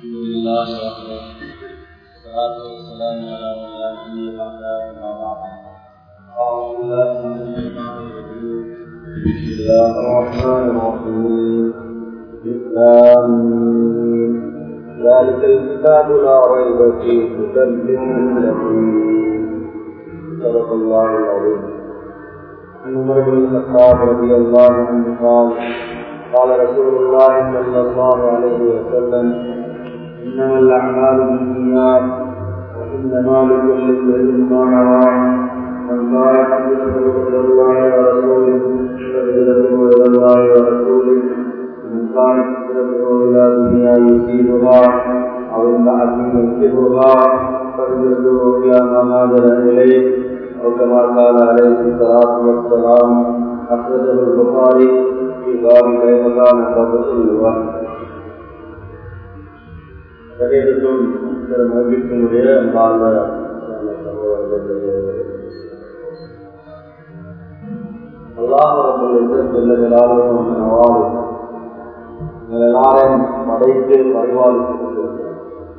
الحمد لله وحده والصلاة والسلام على من لا نبي بعده أما بعد أعوذ بالله من الشيطان الرجيم بسم الله الرحمن الرحيم الإسلام ذلك الكتاب لا ريب فيه هدى للمتقين صدق الله العظيم عن عمر بن الخطاب رضي الله عنه قال قال رسول الله صلى الله عليه وسلم انما الاعمال بالنيات وانما لكل امرئ ما نوى من قال حدثه الى الله ورسوله فهجرته الى الله ورسوله ومن قال حدثه الى دنيا يصيبها او امراه يصيبها فهجرته الى ما هاجر اليه او كما قال عليه الصلاه والسلام اخرجه البخاري في باب كيف كان قبض الوحي கடையத்தும் சில மகிழ்ச்சியினுடைய வாழ்ந்த எல்லாரும் படைத்து பரிவாளித்துக் கொண்டிருக்கிறார்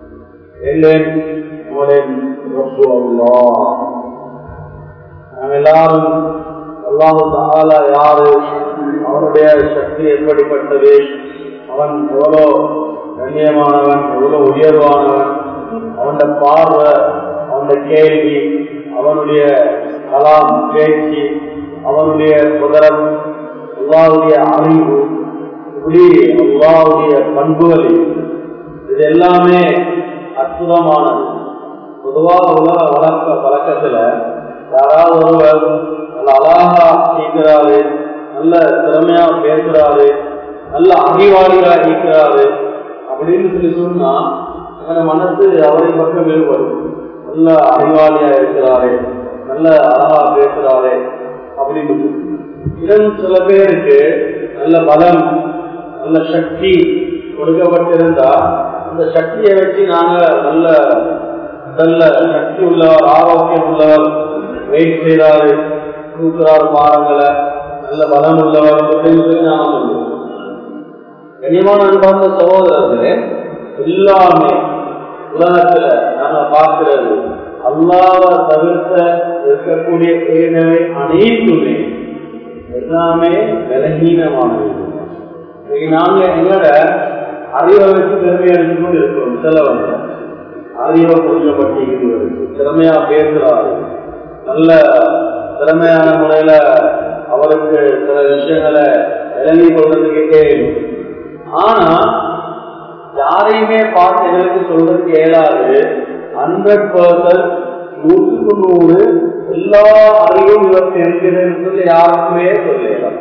நாம் எல்லாரும் அல்லாஹு தாலா யாரு அவனுடைய சக்தி எப்படிப்பட்டது அவன் எவ்வளோ கண்ணியமானவன் எவ்வளோ உயர்வானவன் அவனுடைய பார்வை அவனுடைய கேள்வி அவனுடைய கலாம் பேச்சு அவனுடைய குதிரம் அல்லாவுடைய அறிவு இப்படி அல்லாவுடைய பண்புகள் இது எல்லாமே அற்புதமானது பொதுவாக உலக வழக்க பழக்கத்துல யாராவது ஒருவர் நல்ல அழகா கேட்கிறாரு நல்ல திறமையா பேசுறாரு நல்ல அறிவாளிகளா இருக்கிறாரு அப்படின்னு சொல்லி சொன்னா எங்க மனசு அவரை பக்கம் விழுவது நல்ல அறிவாளியா இருக்கிறாரு நல்ல அழகா பேசுறாரு அப்படின்னு இன்னும் சில பேருக்கு நல்ல பலம் நல்ல சக்தி கொடுக்கப்பட்டிருந்தா அந்த சக்தியை வச்சு நாங்க நல்ல நல்ல சக்தி உள்ளவர் ஆரோக்கியம் உள்ளவர் வெயிட் செய்கிறாரு தூக்குறாரு பாருங்களை நல்ல பலம் உள்ளவர் அப்படின்னு சொல்லி நாம சொல்லுவோம் கனியமான அன்பார்ந்த சகோதரர்களே எல்லாமே உலகத்துல நாம பார்க்கிறது அல்லாவ தவிர்த்த இருக்கக்கூடிய ஏனவை அனைத்துமே எல்லாமே விலகீனமானது நாங்க எங்களோட அறிவை வச்சு திறமை அடிச்சுக்கொண்டு இருக்கிறோம் சிலவங்க அறிவை கொஞ்சம் பட்டிக்கிட்டு வருது திறமையா பேசுறாரு நல்ல திறமையான முறையில அவருக்கு சில விஷயங்களை விளங்கி கொள்றதுக்கு கேள்வி ஆனா யாரையுமே பார்த்து எங்களுக்கு சொல்றதுக்கு இயலாது ஹண்ட்ரட் பர்சன்ட் நூற்றுக்கு நூறு எல்லா அறிவும் இவர் தெரிஞ்சதுன்னு சொல்லி யாருக்குமே சொல்லலாம்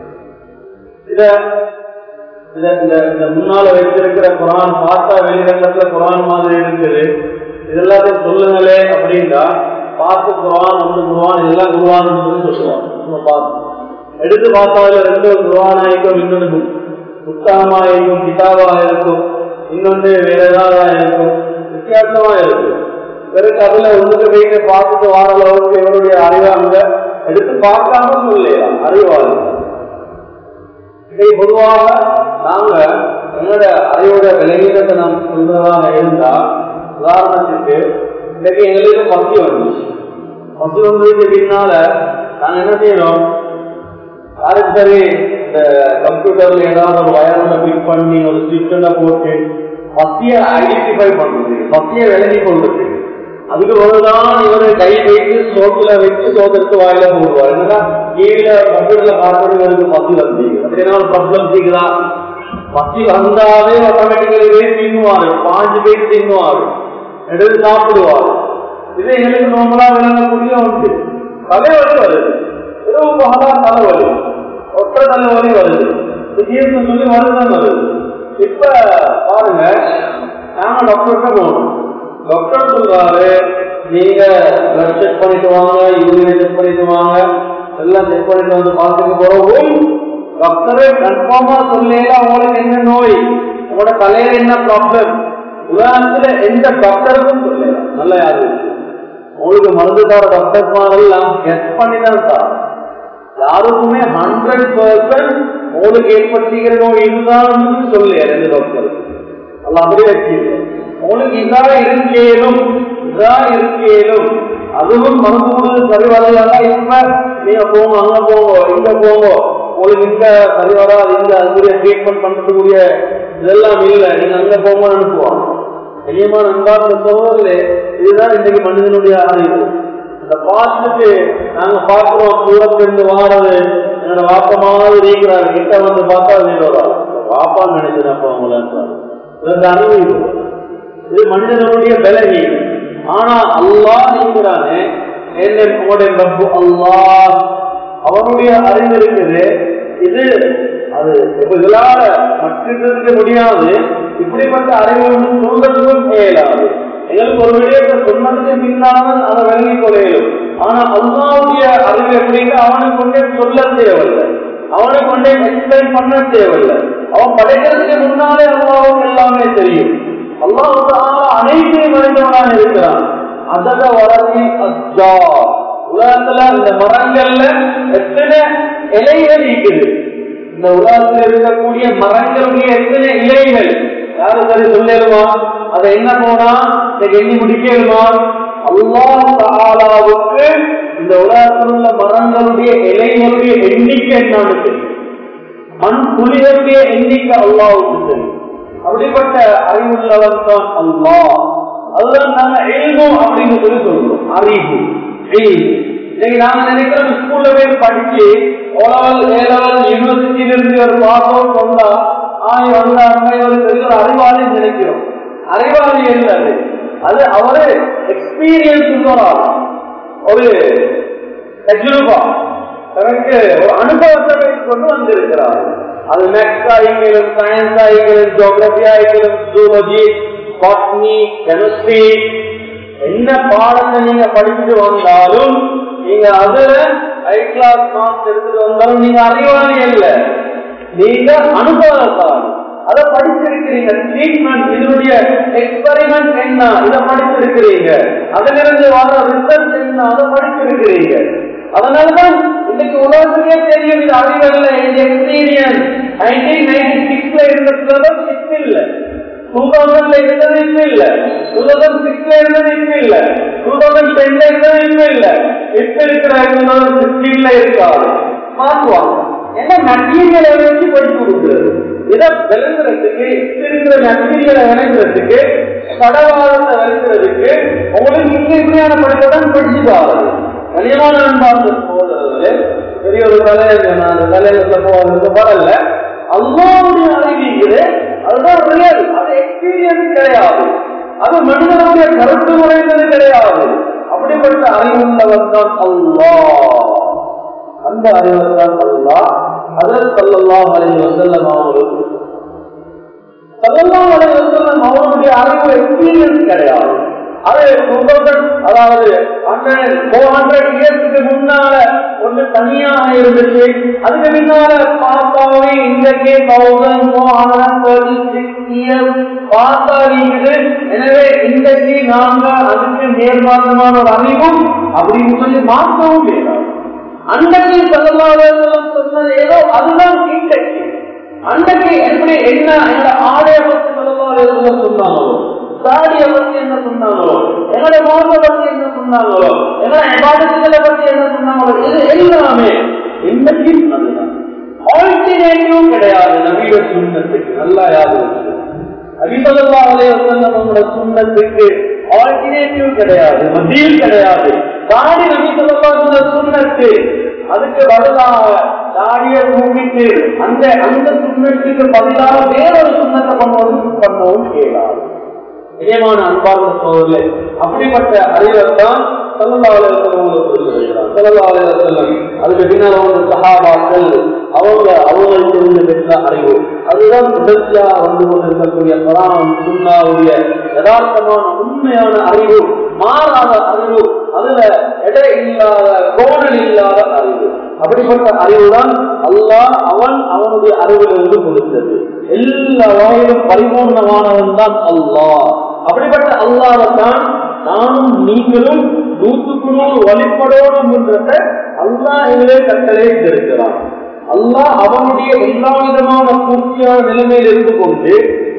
இத இந்த முன்னால வைத்திருக்கிற குரான் பார்த்தா வெளிரங்கத்துல குரான் மாதிரி இருக்குது இதெல்லாத்தையும் சொல்லுங்களே அப்படின்னா பார்த்து குரான் வந்து குருவான் எல்லாம் குருவான் சொல்லி சொல்லுவாங்க நம்ம பார்த்து எடுத்து பார்த்தால ரெண்டு குருவானாய்க்கும் இன்னொன்று புத்தகமா இருக்கும் கிதாபா இருக்கும் இன்னொன்று வேற ஏதாவது இருக்கும் வித்தியாசமா இருக்கும் பிறகு அதுல ஒன்றுக்கு போயிட்டு பார்த்துட்டு வார அளவுக்கு இவருடைய அறிவாங்க எடுத்து பார்க்காம சொல்லலாம் அறிவாளி இதை பொதுவாக நாங்க எங்களோட அறிவோட விலகீனத்தை நாம் சொல்றதாக இருந்தா உதாரணத்துக்கு இன்னைக்கு எங்களுக்கு பசி வந்துச்சு பசி வந்ததுக்கு பின்னால நாங்க என்ன செய்யறோம் யாருக்கு சரி இந்த கம்ப்யூட்டர்ல ஏதாவது ஒரு வயரோட பிக் பண்ணி ஒரு ஸ்விட்சை போட்டு பசிய ஐடென்டிஃபை பண்றது பசிய விலகி கொள்றது அதுக்கு ஒருதான் இவரு கை வைத்து சோத்துல வச்சு சோதற்கு வாயில போடுவார் என்னன்னா கீழே கம்ப்யூட்டர்ல பார்க்கறது இவருக்கு பசி வந்து அப்படின்னா ஒரு ப்ராப்ளம் சீக்கிறா பசி வந்தாலே ஆட்டோமேட்டிக்கலி பேர் தின்னுவாரு பாஞ்சு பேர் தின்னுவாரு எடுத்து சாப்பிடுவாரு இது எங்களுக்கு நார்மலா விளங்கக்கூடிய ஒன்று தலைவலி வருது இரவு பகலா தலைவலி ஒற்றை தலைவலி வருது திடீர்னு சொல்லி வருதான் வருது இப்ப பாருங்க நாங்க டாக்டர்கிட்ட போனோம் டாக்டர் சொல்றாரு நீங்க பிளட் செக் பண்ணிட்டு வாங்க யூரின் செக் பண்ணிட்டு வாங்க எல்லாம் செக் பண்ணிட்டு வந்து பார்த்துட்டு போறவும் டாக்டரே கன்ஃபார்மா சொல்லல உங்களுக்கு என்ன நோய் உங்களோட தலையில என்ன ப்ராப்ளம் உதாரணத்துல எந்த டாக்டருக்கும் சொல்லல நல்ல யாரு உங்களுக்கு மருந்து தர டாக்டர் எல்லாம் கெஸ்ட் பண்ணி தான் சார் யாருக்குமே ஹண்ட்ரட் பர்சன்ட் உங்களுக்கு ஏற்பட்டிருக்கிற நோய் இதுதான் சொல்லல ரெண்டு டாக்டர் அல்ல அப்படி வச்சு உங்களுக்கு இதா இருக்கேனும் இதா இருக்கேனும் அதுவும் மனசு கொடுத்து சரி வரல இப்ப நீங்க போங்க அங்க போங்க இங்க போங்க உங்களுக்கு இந்த சரி வராது இந்த அதுக்குரிய ட்ரீட்மெண்ட் பண்றதுக்குரிய இதெல்லாம் இல்லை நீங்க அங்க போங்க அனுப்புவாங்க கண்ணியமான அன்பார்ந்த சோதரிலே இதுதான் இன்றைக்கு மனிதனுடைய அறிவு அந்த பாட்டுக்கு நாங்க பார்க்கிறோம் தூரத்திலிருந்து வாரது என்னோட வாப்ப மாதிரி இருக்கிறாரு கிட்ட வந்து பார்த்தா நீரோடா வாப்பான்னு நினைக்கிறேன் அப்ப அவங்கள அறிவு இது. இது மனிதனுடைய பலகி ஆனா அல்லாஹ் நீங்கிறானே என்ன உங்களுடைய ரப்பு அல்லாஹ் அவனுடைய அறிவு இருக்குது இது அது இப்ப இதனால மற்றதுக்கு முடியாது இப்படிப்பட்ட அறிவு வந்து சொல்றதுக்கும் இயலாது எங்களுக்கு ஒரு விடயத்தை சொன்னதுக்கு பின்னாலும் அதை விளங்கி கொள்ளையிலும் ஆனா அல்லாவுடைய அறிவு எப்படின்னு அவனுக்கு கொண்டே சொல்ல தேவையில்லை அவனுக்கு கொண்டே எக்ஸ்பிளைன் பண்ண தேவையில்லை அவன் படைக்கிறதுக்கு முன்னாலே அல்லாவுக்கு எல்லாமே தெரியும் அல்லாவுக்கு அனைத்தையும் அறிந்தவனாக இருக்கிறான் அதத வளர்ச்சி அஸ்ஜா உலகத்துல இந்த மரங்கள்ல எத்தனை இலைகள் இருக்குது இந்த உலகத்தில் இருக்கக்கூடிய மரங்களுடைய எத்தனை இலைகள் யாரும் சரி சொல்லிடுமா அதை என்ன போனா இன்னைக்கு எண்ணி முடிக்கணுமா அல்லாஹாவுக்கு இந்த உலகத்தில் உள்ள மரங்களுடைய இலைகளுடைய எண்ணிக்கை என்னன்னு தெரியும் மண் புலிகளுடைய எண்ணிக்கை அல்லாவுக்கு தெரியும் அப்படிப்பட்ட அறிவுள்ளவன் தான் அல்லாஹ் அதுதான் நாங்க எழுதும் அப்படின்னு சொல்லி சொல்றோம் அறிவு இன்னைக்கு நாங்க நினைக்கிறோம் ஸ்கூல்ல போய் படிச்சு ஓலவல் ஏலவல் யூனிவர்சிட்டியில இருந்து ஒரு பாஸ் அவுட் வந்தா ஆய் வந்தா அங்க ஒரு பெரிய ஒரு அறிவாளி நினைக்கிறோம் அறிவாளி இல்லை அது அது அவரு எக்ஸ்பீரியன்ஸ் உள்ளவரால் ஒரு தஜ்ரூபா தனக்கு ஒரு அனுபவத்தை வைத்துக் கொண்டு வந்திருக்கிறார் அது மேக்ஸ் ஆகிங்களும் சயின்ஸ் ஆகிங்களும் ஜியோகிரபி ஆகிங்களும் ஜூலஜி பாட்னி கெமிஸ்ட்ரி என்ன பாடத்தை நீங்க படிச்சுட்டு வந்தாலும் நீங்க அதுல ஹை கிளாஸ் மார்க்ஸ் எடுத்துட்டு வந்தாலும் நீங்க அறிவாளி அல்ல நீங்க அனுபவத்தால் அதை படிச்சிருக்கிறீங்க ட்ரீட்மெண்ட் இதனுடைய எக்ஸ்பெரிமெண்ட் என்ன இதை படிச்சிருக்கிறீங்க அதிலிருந்து வர ரிசல்ட் என்ன அதை படிச்சிருக்கிறீங்க அதனாலதான் இன்னைக்கு உலகத்துக்கே தெரியும் இது அறிவல்ல இந்த எக்ஸ்பீரியன்ஸ் நைன்டீன் நைன்டி சிக்ஸ்ல இருந்த சிலபஸ் இப்ப இல்ல டூ தௌசண்ட்ல இருந்தது இப்ப இல்ல டூ தௌசண்ட் சிக்ஸ்ல இருந்தது இப்ப இல்ல டூ தௌசண்ட் டென்ல இருந்தது இப்ப இல்ல இப்ப இருக்கிற டூ தௌசண்ட் சிக்ஸ்டீன்ல இருக்காது மாற்றுவாங்க என்ன மெட்டீரியலை வச்சு படிச்சு கொடுக்குறது இதை விளங்குறதுக்கு இப்ப இருக்கிற மெட்டீரியலை விளங்குறதுக்கு கடவாளத்தை விளங்குறதுக்கு உங்களுக்கு இங்க இப்படியான படிப்பை தான் படிச்சு பாருங்க கனியமான அன்பார்ந்த சகோதரர்களே பெரிய ஒரு தலையில நான் அந்த தலையில போவதற்கு வரல அல்லாவுடைய அறிவிக்குது அதுதான் ரியல் அது எக்ஸ்பீரியன்ஸ் கிடையாது அது மனிதனுடைய கருத்து முறைந்தது கிடையாது அப்படிப்பட்ட அறிவுள்ளவன் தான் அல்லா அந்த அறிவர் தான் அல்லா அதில் சொல்லலாம் அலைய வசல்லம் அவங்களுக்கு சொல்லலாம் அலைய வசல்லம் அவருடைய அறிவு எக்ஸ்பீரியன்ஸ் கிடையாது அது அதாவது ஃபோர் ஹண்ட்ரட் இயர்ஸ்க்கு முன்னால ஒன்று தனியாக இருந்துச்சு அதுக்கு பின்னால பாப்பாவே இன்றைக்கு thousand four hundred thirty six years பாப்பா இருக்குது எனவே இன்றைக்கு நாங்க அதுக்கு நேர்மாற்றமான ஒரு அறிவும் அப்படின்னு சொல்லி மாற்றவும் வேண்டாம் அன்றைக்கு சொல்லலாத சொன்னது ஏதோ அதுதான் இன்றைக்கு அன்றைக்கு எப்படி என்ன எங்க ஆலய பற்றி சொல்லலாத சொன்னாங்களோ சாடிய பத்தி என்ன சொன்னாங்களோ எங்களோட மோச பத்தி என்ன சொன்னாங்களோ எங்களோட விவாதத்துகளை பத்தி என்ன சொன்னாங்களோ இது எல்லாமே இன்னைக்கு அதுதான் ஆல்டர்னேட்டிவ் கிடையாது நவீன சுண்ணத்துக்கு நல்லா யாரு அபிசல்லா அலைய நம்மளோட சுண்ணத்துக்கு ஆல்டர்னேட்டிவ் கிடையாது மத்தியில் கிடையாது தாடி நபிசல்லா சொன்ன சுண்ணத்து அதுக்கு பதிலாக தாடிய தூக்கிட்டு அந்த அந்த சுண்ணத்துக்கு பதிலாக வேறொரு சுண்ணத்தை பண்ணுவதும் பண்ணவும் கேளாது நிஜமான அன்பார்ந்த சோழர்களே அப்படிப்பட்ட அறிவைத்தான் அதுக்கு பின்னால் அவங்க சகாபாக்கள் அவங்க அவங்களுக்கு இருந்து பெற்ற அறிவு அதுதான் தொடர்ச்சியா வந்து கொண்டிருக்கக்கூடிய பராம் சுண்ணாவுடைய யதார்த்தமான உண்மையான அறிவு மாறாத அறிவு அதுல எடை இல்லாத கோணல் இல்லாத அறிவு அப்படிப்பட்ட அறிவுதான் அல்லாஹ் அவன் அவனுடைய அறிவிலிருந்து கொடுத்தது எல்லா வகையிலும் பரிபூர்ணமானவன் தான் அல்லாஹ் அப்படிப்பட்ட அல்லாஹத்தான் நானும் நீங்களும் நூற்றுக்கு நூறு வழிபடோடும் என்றத அல்லாஹ் இதிலே கட்டளை இருக்கிறான் அல்லாஹ் அவனுடைய எல்லா விதமான பூர்த்தியான நிலைமையில் இருந்து கொண்டு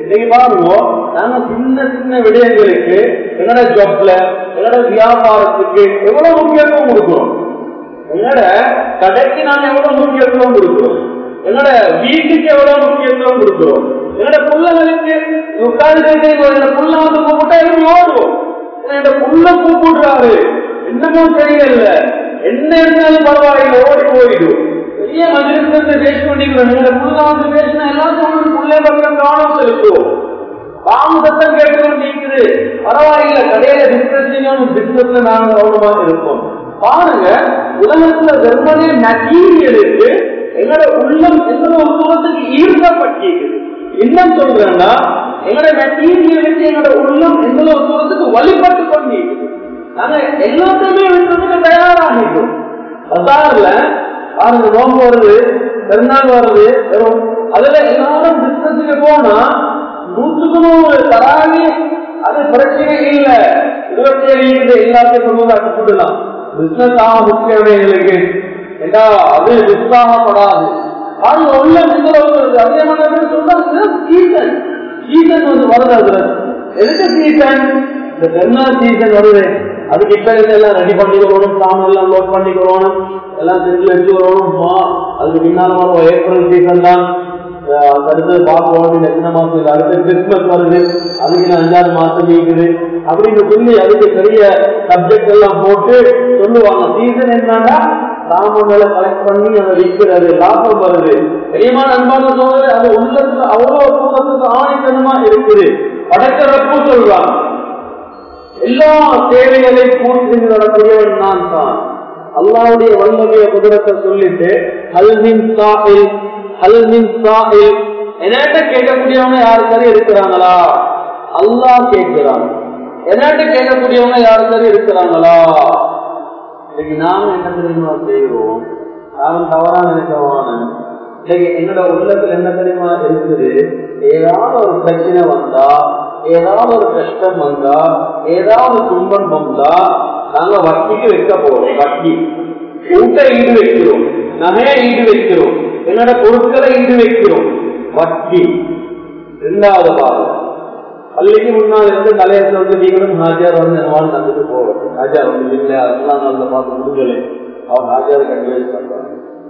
இன்னைக்கு பாருங்க நாங்க சின்ன சின்ன விடயங்களுக்கு என்னோட ஜாப்ல என்னோட வியாபாரத்துக்கு எவ்வளவு முக்கியத்துவம் கொடுக்கிறோம் என்னோட கடைக்கு நாங்க எவ்வளவு முக்கியத்துவம் கொடுக்கிறோம் என்னோட வீட்டுக்கு எவ்வளவு முக்கியத்துவம் கொடுக்கிறோம் என்னோட பிள்ளைகளுக்கு உட்கார்ந்து என்னோட புள்ள வந்து கூப்பிட்டா எப்படி ஓடுவோம் என்னோட புள்ள கூப்பிடுறாரு என்னமோ தெரியல என்ன இருந்தாலும் பரவாயில்ல ஓடி போயிடும் பெரிய மஜிலிருந்து பேசி கொண்டிருக்கிறோம் என்னோட புள்ள வந்து பேசினா எல்லாத்தையும் புள்ளே பக்கம் கவனம் செலுத்துவோம் பாம்பு சத்தம் கேட்டுக்கொண்டு இருக்குது பரவாயில்ல கடையில பிசினஸ் பிசினஸ்ல நாங்க கவனமா இருப்போம் பாருங்க உலகத்துல வெறுமனே மெட்டீரியலுக்கு எங்களோட உள்ளம் எந்த ஒரு தூரத்துக்கு ஈர்க்கப்பட்டிருக்குது இன்னும் சொல்றேன்னா எங்களோட மெட்டீரியலுக்கு எங்களோட உள்ளம் எந்த ஒரு தூரத்துக்கு வழிபட்டு கொண்டிருக்குது நாங்க எல்லாத்தையுமே விட்டுறதுக்கு தயாராகிட்டோம் பசார்ல பாருங்க நோம்பு வருது பெருநாள் வருது வெறும் அதுல எல்லாரும் பிசினஸுக்கு போனா நூற்றுக்கு நூறு தராவி அது பிரச்சனை இல்ல இருபத்தி ஏழு இருக்குது எல்லாத்தையும் கொண்டு வந்து அட்டுப்படலாம் பிசினஸ் ஆக முக்கியம் எங்களுக்கு ஏன்னா அது உற்சாகப்படாது அது உள்ள வருது அதே மாதிரி சொல்றாங்க சீசன் சீசன் வந்து வருது அதுல எதுக்கு சீசன் இந்த பெருநாள் சீசன் வருது அதுக்கு இப்ப இருந்து எல்லாம் ரெடி பண்ணிக்கிறோம் சாமி எல்லாம் லோட் பண்ணிக்கிறோம் எல்லாம் செஞ்சு வச்சுக்கிறோம் அதுக்கு பின்னால வரும் ஏப்ரல் சீசன் தான் அடுத்து பார்ப்போம் எத்தனை மாசம் இல்லை அடுத்து கிறிஸ்துமஸ் வருது அதுக்கு அஞ்சாறு மாசம் இருக்குது அப்படின்னு சொல்லி அதுக்கு பெரிய சப்ஜெக்ட் எல்லாம் போட்டு சொல்லுவாங்க சீசன் என்னன்னா சாமான்களை கலெக்ட் பண்ணி அதை விற்கிறது லாபம் வருது பெரியமான அன்பான சோதனை அது உள்ளத்துல அவ்வளவு தூரத்துக்கு ஆணித்தனமா இருக்குது படைக்கிறப்போ சொல்றாங்க எல்லா தேவைகளையும் பூர்த்தி செய்து வரக்கூடியவன் நான் தான் அல்லாவுடைய வல்லமைய குதிரத்தை சொல்லிட்டு ஹல்மின் சாஹில் ஹல்மின் சாஹில் என்கிட்ட கேட்கக்கூடியவங்க யாரு சரி இருக்கிறாங்களா அல்லாஹ் கேட்கிறான் என்கிட்ட கேட்கக்கூடியவங்க யாரு சரி இருக்கிறாங்களா இன்னைக்கு நாம என்ன தெரியுமா செய்வோம் அவன் தவறா நினைக்கவான இன்னைக்கு என்னோட உள்ளத்துல என்ன தெரியுமா இருக்குது ஏதாவது ஒரு பிரச்சனை வந்தா ஏதாவது ஒரு கஷ்டம் வந்தா ஏதாவது துன்பம் வந்தா நாங்க வட்டிக்கு வைக்க போறோம் வட்டி ஊட்ட ஈடு வைக்கிறோம் நகையை ஈடு வைக்கிறோம் என்னோட பொருட்களை ஈடு வைக்கிறோம் வட்டி இரண்டாவது பாகம் பள்ளிக்கு முன்னால் இருந்து கலையத்தில் வந்து நீங்களும் ஹாஜியார் வந்து என்னவான்னு தந்துட்டு போவோம் ஹாஜியார் வந்து இல்லை அதெல்லாம் நல்ல பார்த்து முடிஞ்சலே அவர் ஹாஜியார் கட்டி வச்சு பண்றாங்க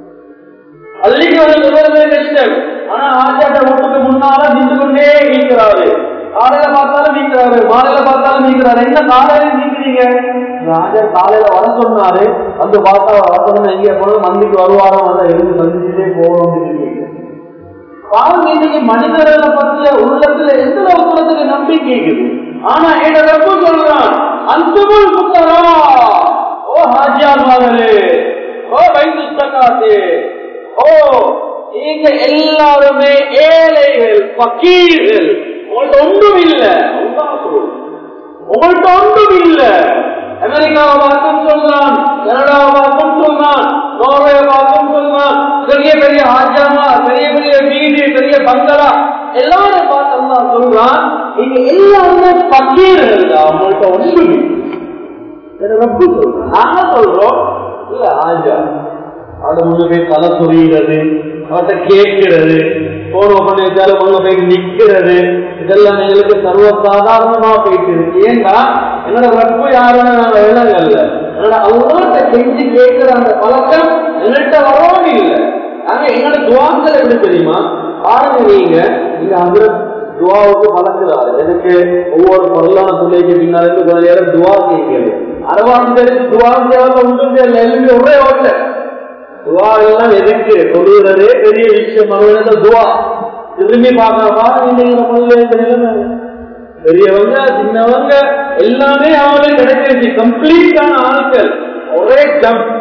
பள்ளிக்கு வந்து சொல்றதே கஷ்டம் ஆனா ஹாஜியாட்ட வீட்டுக்கு முன்னால நின்று கொண்டே இருக்கிறாரு காலையில பார்த்தாலும் நீக்கிறாரு மாலையில பார்த்தாலும் நீக்கிறாரு என்ன காலையில நீக்கிறீங்க ராஜர் காலையில வர சொன்னாரு வந்து பார்த்தா வரணும் எங்க போனோம் மந்திக்கு வருவாரோ அந்த இருந்து சந்திச்சுட்டே போகணும் பாருங்க இன்னைக்கு மனிதர்களை பற்றிய உள்ளத்துல எந்த தூரத்துக்கு நம்பிக்கை இருக்குது ஆனா என்ன ரொம்ப சொல்றான் அந்தமுள் புத்தரா ஓ ஹாஜியார் மகளே ஓ வைத்து சக்காத்து ஓ நீங்க எல்லாருமே ஏழைகள் பக்கீர்கள் உங்கள்ட்ட ஒன்றும் இல்ல உங்கள்ட்ட ஒன்றும் இல்ல அமெரிக்காவை பார்த்தும் சொல்றான் கனடாவை பார்த்தும் சொல்றான் நோர்வே பார்த்தும் சொல்றான் பெரிய பெரிய ஆஜாமா பெரிய பெரிய வீடு பெரிய பங்களா எல்லாரும் பார்த்தோம்னா சொல்றான் நீங்க எல்லாருமே பக்கீர்கள் அவங்கள்ட்ட ஒன்றும் ரொம்ப சொல்றோம் நாங்க சொல்றோம் இல்ல ஆஜா அவட முன்ன போய் தலை சொரிகிறது அவட்ட கேட்கிறது போன பண்ணி வச்சாலும் முன்ன போய் நிக்கிறது இதெல்லாம் எங்களுக்கு சர்வசாதாரணமா போயிட்டு இருக்கு ஏன்னா என்னோட ரப்பு யாருன்னு நாங்க விளங்கல்ல என்னோட அவங்கள்ட்ட செஞ்சு கேட்கிற அந்த பழக்கம் என்கிட்ட வரவும் இல்லை நாங்க என்னோட துவாக்கள் எப்படி தெரியுமா பாருங்க நீங்க இங்க அந்த துவாவுக்கு பழக்கிறாரு எனக்கு ஒவ்வொரு பொருளான பிள்ளைக்கு பின்னால கொஞ்ச நேரம் துவா கேட்கிறது அரவாசி தெரிஞ்சு துவா தேவை உண்டு எழுதி ஒரே ஓட்ட துவா எல்லாம் எதுக்கு தொழுகிறதே பெரிய விஷயம் அவங்களுக்கு துவா திரும்பி பார்க்கறப்பா நீங்க பல்வேறு பெரியவங்க சின்னவங்க எல்லாமே அவங்களே கிடைச்சிருச்சு கம்ப்ளீட்டான ஆட்கள் ஒரே ஜம்ப்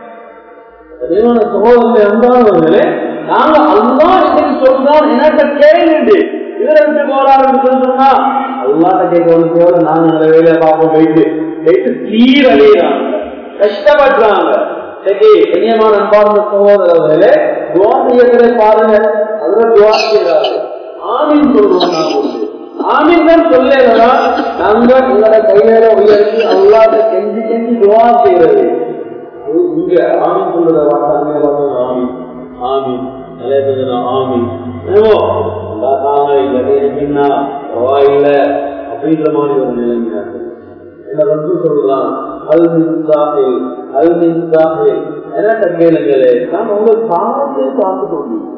சகோதரர்களே அன்பானவர்களே நாங்க அல்லா இன்னைக்கு சொல்றோம் எனக்கு கேளுண்டு இதுல இருந்து போறாருன்னு சொல்லி சொன்னா அல்லாட்ட கேட்கணும் தேவை நாங்க அந்த வேலையை பார்ப்போம் போயிட்டு போயிட்டு சீரழிகிறாங்க கஷ்டப்படுறாங்க சரி கண்ணியமான அன்பார்ந்த சகோதரர்களே துவா செய்யறதை பாருங்க அதுல துவா செய்யறாரு ஆமீன் சொல்றோம் நாங்க ஆமீன் தான் சொல்லலா நாங்க உங்களோட கையில உயர்த்தி அல்லாத கெஞ்சி கெஞ்சி துவா செய்யறது இங்க ஆமீன் சொல்றத வார்த்தை ஆமீன் ஆமீன் நிறைய பேர் ஆமீன் ஓ அல்லாஹ் இல்லவே இருக்கின்னா பரவாயில்ல அப்படின்ற மாதிரி ஒரு நிலைமையாக என்ன வந்து சொல்றான் அல் மின்சாஹில் அல் மின்சாஹில் என்ன கேளுங்களே நான் உங்க பாவத்தை பார்த்து கொண்டிருக்கிறேன்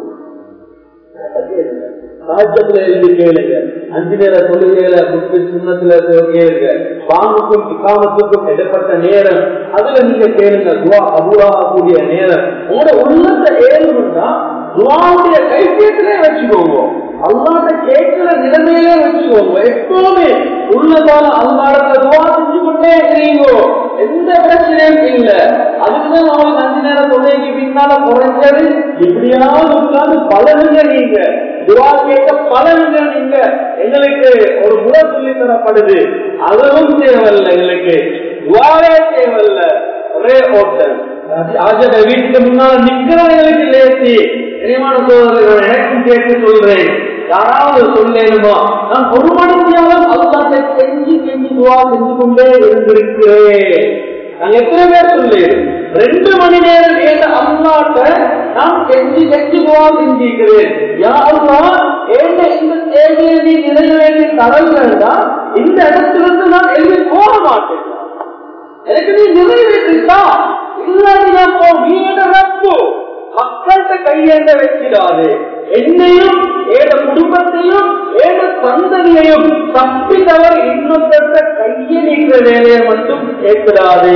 சாஜத்துல எழுதி கேளுங்க அஞ்சு நேர தொழுகையில முன்பு சின்னத்துல கேளுங்க பாங்குக்கும் இக்காமத்துக்கும் இடப்பட்ட நேரம் அதுல நீங்க கேளுங்க துவா அபூராகக்கூடிய நேரம் உங்களோட உள்ளத்தை ஏழுன்னா துவாவுடைய கைப்பேட்டிலே வச்சுக்கோங்க அல்லாத கேட்கிற நிலைமையிலே வச்சுக்கோங்க எப்பவுமே உள்ளதால அல்லாட துவா செஞ்சு கொண்டே இருக்கிறீங்க எந்த பிரச்சனையும் இல்ல அதுக்குதான் அவங்களுக்கு அஞ்சு நேரம் தொழிலைக்கு பின்னால குறைஞ்சது இப்படியாவது உட்கார்ந்து பலனுங்க நீங்க துவா கேட்க பலனுங்க நீங்க எங்களுக்கு ஒரு முறை சொல்லி தரப்படுது அதுவும் தேவையில்ல எங்களுக்கு துவாவே தேவையில்ல ஒரே ஓட்டம் ஆஜர வீட்டுக்கு முன்னால நிக்கிறவங்களுக்கு லேசி இனிமான சோதரர்கள் எனக்கும் கேட்டு சொல்றேன் யாராவது சொல்லேனுமா நான் ஒரு மணித்தியாலும் அல்லாத்தை செஞ்சு செஞ்சு துவா செஞ்சு கொண்டே இருந்திருக்கிறேன் நாங்க எத்தனை பேர் சொல்லு ரெண்டு மணி நேரம் ஏத அல்லாட்ட நான் செஞ்சு செஞ்சு துவா செஞ்சிருக்கிறேன் யாருமா ஏத இந்த தேவையை நீ நிறைவேற்றி தரலன்னா இந்த இடத்திலிருந்து நான் எழுதி போக மாட்டேன் எனக்கு நீ நிறைவேற்றிட்டா இல்லாட்டி நான் போ வீட ரப்பு மக்கள்கிட்ட கையேந்த வச்சிடாது என்னையும் ஏத குடும்பத்தையும் ஏத சந்ததியையும் தப்பி தவறு இன்னொருத்த கையை நீக்கிற வேலையை மட்டும் கேட்கிறாது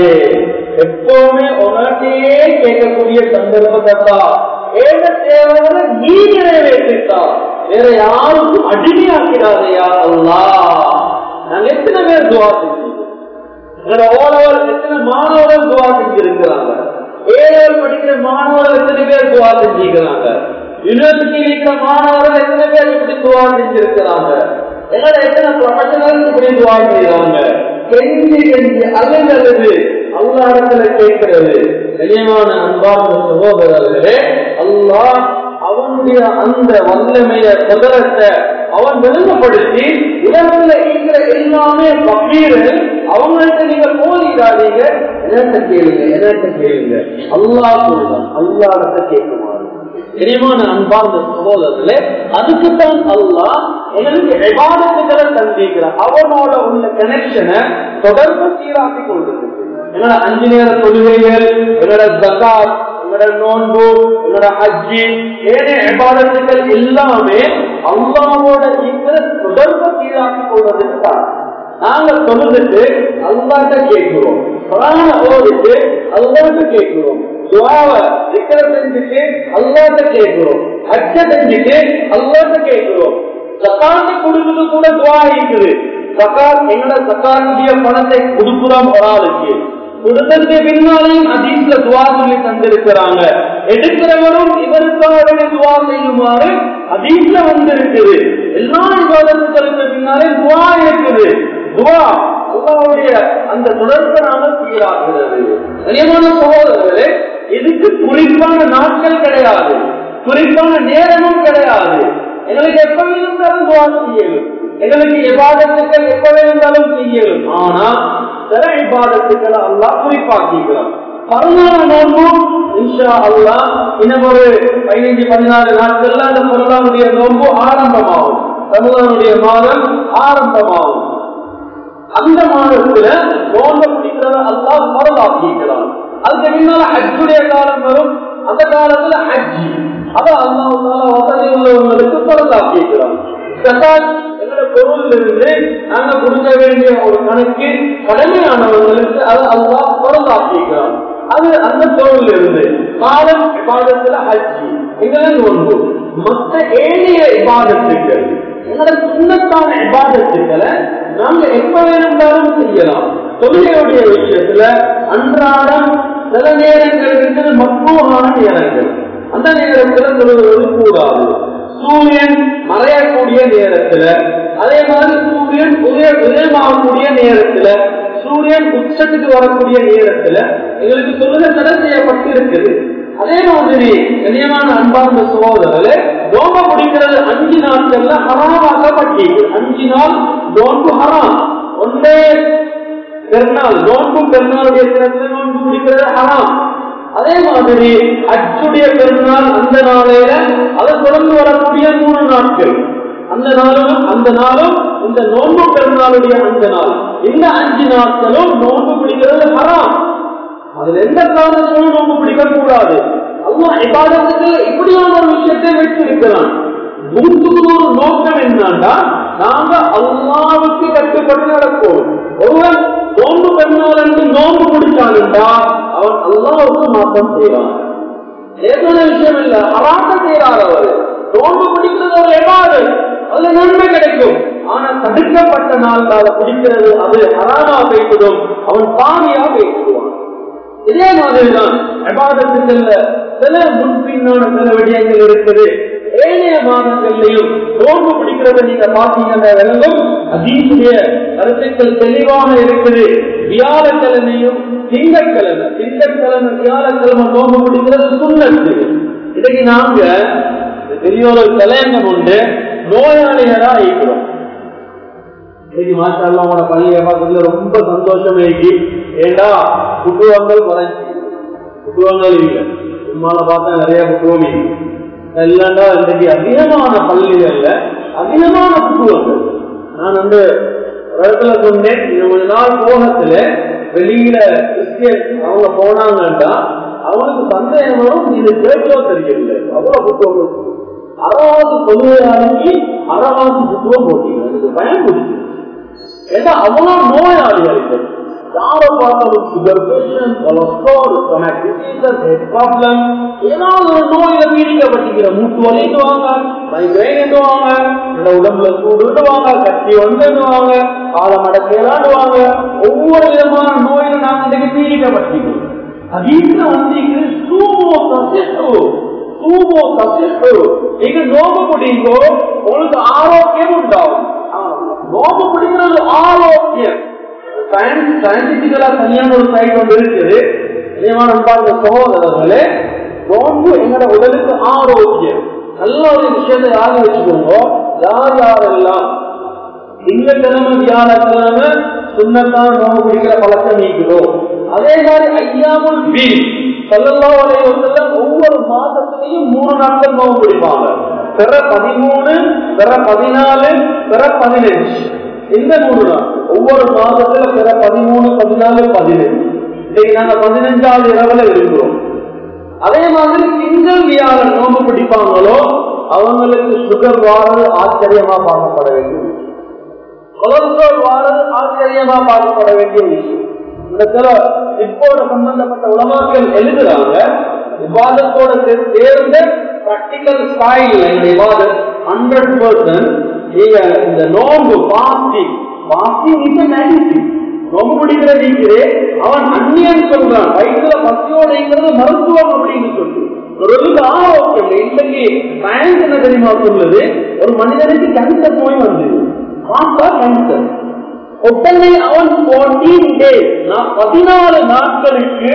எப்பவுமே உனட்டையே கேட்கக்கூடிய சந்தர்ப்பத்தா ஏத தேவையான நீ நிறைவேற்றிட்டா வேற யாருக்கும் அடிமையாக்கிறாதையா அல்லா நாங்க எத்தனை பேர் துவா செஞ்சோம் எங்களோட ஓலவர் எத்தனை மாணவர்கள் துவா செஞ்சிருக்கிறாங்க ஏழவர் படிக்கிற மாணவர்கள் எத்தனை பேர் துவா செஞ்சிருக்கிறாங்க யூனிவர்சிட்டி இருக்கிற மாணவர்கள் எத்தனை பேர் இப்படி துவா செஞ்சிருக்கிறாங்க எங்களோட எத்தனை ப்ரொஃபஷனல் இப்படி துவா செய்யறாங்க கெஞ்சி கெஞ்சி அல்லது அல்லது அல்லாடத்துல கேட்கிறது கனியமான அன்பார்ந்த சகோதரர்களே அல்லாஹ் அவனுடைய அந்த வல்லமைய குதிரத்தை அவன் விளங்கப்படுத்தி உலகத்துல இருக்கிற எல்லாமே பக்கீர்கள் அவங்கள்ட்ட நீங்க போதிடாதீங்க என்னத்த கேளுங்க என்னத்த கேளுங்க அல்லா சொல்றான் அல்லாடத்தை கேட்குமாறு தெரியுமான அன்பார்ந்த சகோதரர்களே அதுக்குத்தான் அல்லாஹ் எங்களுக்கு விவாதத்துகளை தந்திக்கிறார் அவனோட உள்ள கனெக்ஷனை தொடர்பு சீராக்கி கொள்றது எங்களோட அஞ்சு நேர தொழுகைகள் எங்களோட ஜக்காத் எங்களோட நோன்பு எங்களோட ஹஜ்ஜி ஏனைய விவாதத்துகள் எல்லாமே அல்லாவோட இருக்கிற தொடர்பு சீராக்கி கொள்வதற்கு தான் நாங்க தொழுதுட்டு அல்லாட்ட கேட்கிறோம் குரான ஓதிட்டு அல்லாட்ட கேட்கிறோம் துவாவை திக்கர செஞ்சுட்டு அல்லாட்ட கேட்கிறோம் ஹஜ்ஜ செஞ்சுட்டு அல்லாட்ட கேட்கிறோம் சக்காத்து கொடுக்குறது கூட துவா இருக்குது சக்காத் எங்களோட சக்காத்துடைய பணத்தை கொடுக்குறோம் ஒரு ஆளுக்கு கொடுத்ததுக்கு பின்னாலையும் அதீஸ்ல துவா சொல்லி தந்திருக்கிறாங்க எடுக்கிறவரும் இவருக்காக துவா செய்யுமாறு அதீஸ்ல வந்து இருக்குது எல்லா விவாதத்துக்களுக்கு பின்னாலே துவா இருக்குது துவா அல்லாவுடைய அந்த தொடர்பை நாம சீராகிறது கனியமான சகோதரர்களே இதுக்கு குறிப்பான நாட்கள் கிடையாது குறிப்பான நேரமும் கிடையாது எங்களுக்கு எப்ப இருந்தாலும் துவா செய்யணும் எங்களுக்கு விவாதத்துக்கள் எப்ப இருந்தாலும் செய்யணும் ஆனா சில விவாதத்துக்களை அல்லா குறிப்பாக்கிக்கலாம் பதினாறு நோன்பும் இன்ஷா அல்லா இன்னும் ஒரு பதினைஞ்சு பதினாறு நாட்கள்ல அந்த பொருளானுடைய நோன்பு ஆரம்பமாகும் ரமலானுடைய மாதம் ஆரம்பமாகும் அந்த மாதத்துல நோன்ப பிடிக்கிறத அல்லா பரவாக்கிக்கலாம் அதுக்கு பின்னால ஹஜ்ஜுடைய காலம் வரும் அந்த காலத்துல ஹஜ்ஜி அத அல்லாஹால வசதி உள்ளவங்களுக்கு பரவாக்கிக்கலாம் எங்களோட பொருள் இருந்து நாங்க கொடுக்க வேண்டிய ஒரு கணக்கு கடமையானவர்களுக்கு அது அல்லா பரவாக்கிக்கலாம் அது அந்த பொருள் இருந்து காலம் விவாதத்துல ஹஜ்ஜி எங்களுக்கு ஒன்று மற்ற ஏழைய விவாதத்துக்கள் எங்களோட சுண்ணத்தான விவாதத்துக்களை நாங்க எப்ப வேணும்னாலும் செய்யலாம் தொழிலுடைய விஷயத்துல அன்றாடம் சில நேரங்கள் இருக்கிறது மக்குவமான நேரங்கள் அந்த நேரத்தில் தொழுவது கூடாது சூரியன் மறையக்கூடிய நேரத்துல அதே மாதிரி சூரியன் உதய உதயமாகக்கூடிய நேரத்துல சூரியன் உச்சத்துக்கு வரக்கூடிய நேரத்துல எங்களுக்கு தொழுகை தடை செய்யப்பட்டு இருக்குது அதே மாதிரி கண்ணியமான அன்பார்ந்த சகோதரர்களே நோம்ப பிடிக்கிறது அஞ்சு நாட்கள்ல ஹராமாக்கப்பட்டிருக்கு அஞ்சு நாள் நோன்பு ஹராம் ஒன்றே பெருநாள் நோன்பு பெருநாளுடைய தினத்துல நோன்பு பிடிக்கிறது ஹராம் அதே மாதிரி அச்சுடைய பெருநாள் அந்த நாளையில அதை தொடர்ந்து வரக்கூடிய மூணு நாட்கள் அந்த நாளும் அந்த நாளும் இந்த நோன்பு பெருநாளுடைய அந்த நாள் இந்த அஞ்சு நாட்களும் நோன்பு பிடிக்கிறது ஹராம் அதுல எந்த காரணத்திலும் நோன்பு பிடிக்க கூடாது அல்லா இபாதத்துக்கு இப்படியான ஒரு விஷயத்தை வச்சிருக்கிறான் நூற்றுக்கு நூறு நோக்கம் என்னன்னா நாங்க அல்லாவுக்கு கட்டுப்பட்டு நடப்போம் ஒருவன் நோன்பு பெருநாள் என்று நோன்பு முடிச்சான்டா அவன் அல்லாவுக்கு மாற்றம் செய்வான் ஏதோன விஷயம் இல்ல அராட்ட செய்யறார் அவர் நோன்பு பிடிக்கிறது ஒரு எவ்வாறு அதுல நன்மை கிடைக்கும் ஆனா தடுக்கப்பட்ட நாள் அதை பிடிக்கிறது அது அறாமா வைப்பதும் அவன் பாவியா வைக்குவான் இதே மாதிரிதான் விவாதத்துக்கள்ல சில முன்பின்னான சில விடயங்கள் இருக்குது ஏனைய மாதங்கள்லையும் நோன்பு பிடிக்கிறத நீங்க பாத்தீங்கன்னா விளங்கும் அதீசுடைய கருத்துக்கள் தெளிவாக இருக்குது வியாழக்கிழமையும் திங்கட்கிழமை திங்கட்கிழமை வியாழக்கிழமை நோன்பு பிடிக்கிறது சுண்ணத்து இன்னைக்கு நாங்க பெரிய ஒரு தலையங்கம் உண்டு நோயாளிகளா இருக்கிறோம் இன்னைக்கு மாஷா அவங்களோட பள்ளியை பார்க்கறதுல ரொம்ப சந்தோஷம் இருக்கு ஏண்டா குட்டுவங்கள் குறைஞ்சி குட்டுவங்கள் இல்லை சும்மால பார்த்தா நிறைய குட்டுவம் இருக்கு இல்லைண்டா இன்றைக்கு அதிகமான பள்ளிகள்ல அதிகமான குட்டுவங்கள் நான் வந்து ஒரு இடத்துல சொன்னேன் இன்னும் கொஞ்ச நாள் போகத்துல வெளியில கிறிஸ்டியன் அவங்க போனாங்கன்னா அவங்களுக்கு சந்தேகம் வரும் இது கேட்டோ தெரியல அவ்வளவு புத்தகம் அறவாசி பொதுவையாளி அறவாசி புத்தகம் போட்டீங்க எனக்கு பயம் பிடிச்சி ஏன்னா அவ்வளவு நோயாளிகள் யாரை பார்த்தாலும் sugar patient cholesterol stomach diseases head problem ஏதாவது ஒரு நோயில பீடிக்கப்பட்டிருக்கிற மூட்டு வலிட்டுவாங்க மைக்ரைன் எண்ணுவாங்க இந்த உடம்புல சூடுவாங்க கட்டி வந்துடுவாங்க காலம் அடக்கலாடுவாங்க ஒவ்வொரு விதமான நோயில நாம் இன்றைக்கு பீடிக்கப்பட்டிருக்கிறோம் அதீத வந்து சூமோ சசிட்டு சூமோ சசிட்டு நீங்க நோம்பு முடியுங்கோ உங்களுக்கு ஆரோக்கியம் உண்டாகும் நோம்பு பிடிக்கிறது ஆரோக்கியம் சயின்ஸ் சயின்டிபிக்கலா தனியான ஒரு சைட் ஒன்று இருக்குது நியமான பார்த்த சகோதரர்களே நோன்பு எங்களோட உடலுக்கு ஆரோக்கியம் நல்ல ஒரு விஷயத்தை யாரு வச்சுக்கோங்க யார் யாரெல்லாம் திங்கக்கிழமை வியாழக்கிழமை சுண்ணத்தான் நோம்பு பிடிக்கிற பழக்கம் நீக்கிறோம் அதே மாதிரி ஐயாமுல் பீல் சொல்லலாம் ஒவ்வொரு மாதத்திலையும் மூணு நாட்கள் நோம்பு பிடிப்பாங்க பிற பதிமூணு பிற பதினாலு பிற பதினஞ்சு இந்த மூணு நாள் ஒவ்வொரு மாதத்துல பிற பதிமூணு பதினாலு பதினஞ்சு இன்னைக்கு நாங்க பதினஞ்சாவது இரவுல இருக்கிறோம் அதே மாதிரி திங்கள் வியாழன் நோம்பு பிடிப்பாங்களோ அவங்களுக்கு சுகர் வாரது ஆச்சரியமா பார்க்கப்பட வேண்டும் கொலஸ்ட்ரால் வாரது ஆச்சரியமா பார்க்கப்பட வேண்டிய விஷயம் இந்த சில இப்போட சம்பந்தப்பட்ட உலமாக்கள் எழுதுறாங்க விவாதத்தோட சேர்ந்த பிராக்டிக்கல் ஸ்டைல் இந்த விவாதம் ஹண்ட்ரட் பர்சன்ட் நீங்க இந்த நோம்பு பாஸ்டிங் பாஸ்டிங் இஸ் மெடிசின் நோம்பு பிடிக்கிற நீங்களே அவன் அந்நியன் சொல்றான் வயிற்றுல பசியோடைங்கிறது மருத்துவம் அப்படின்னு சொல்லி ஒரு ஆரோக்கியம் இன்னைக்கு சயின்ஸ் என்ன தெரியுமா சொல்லுது ஒரு மனிதனுக்கு கேன்சர் நோய் வந்தது கேன்சர் ஒட்டனை அவன் போர்டீன் டேஸ் நான் பதினாலு நாட்களுக்கு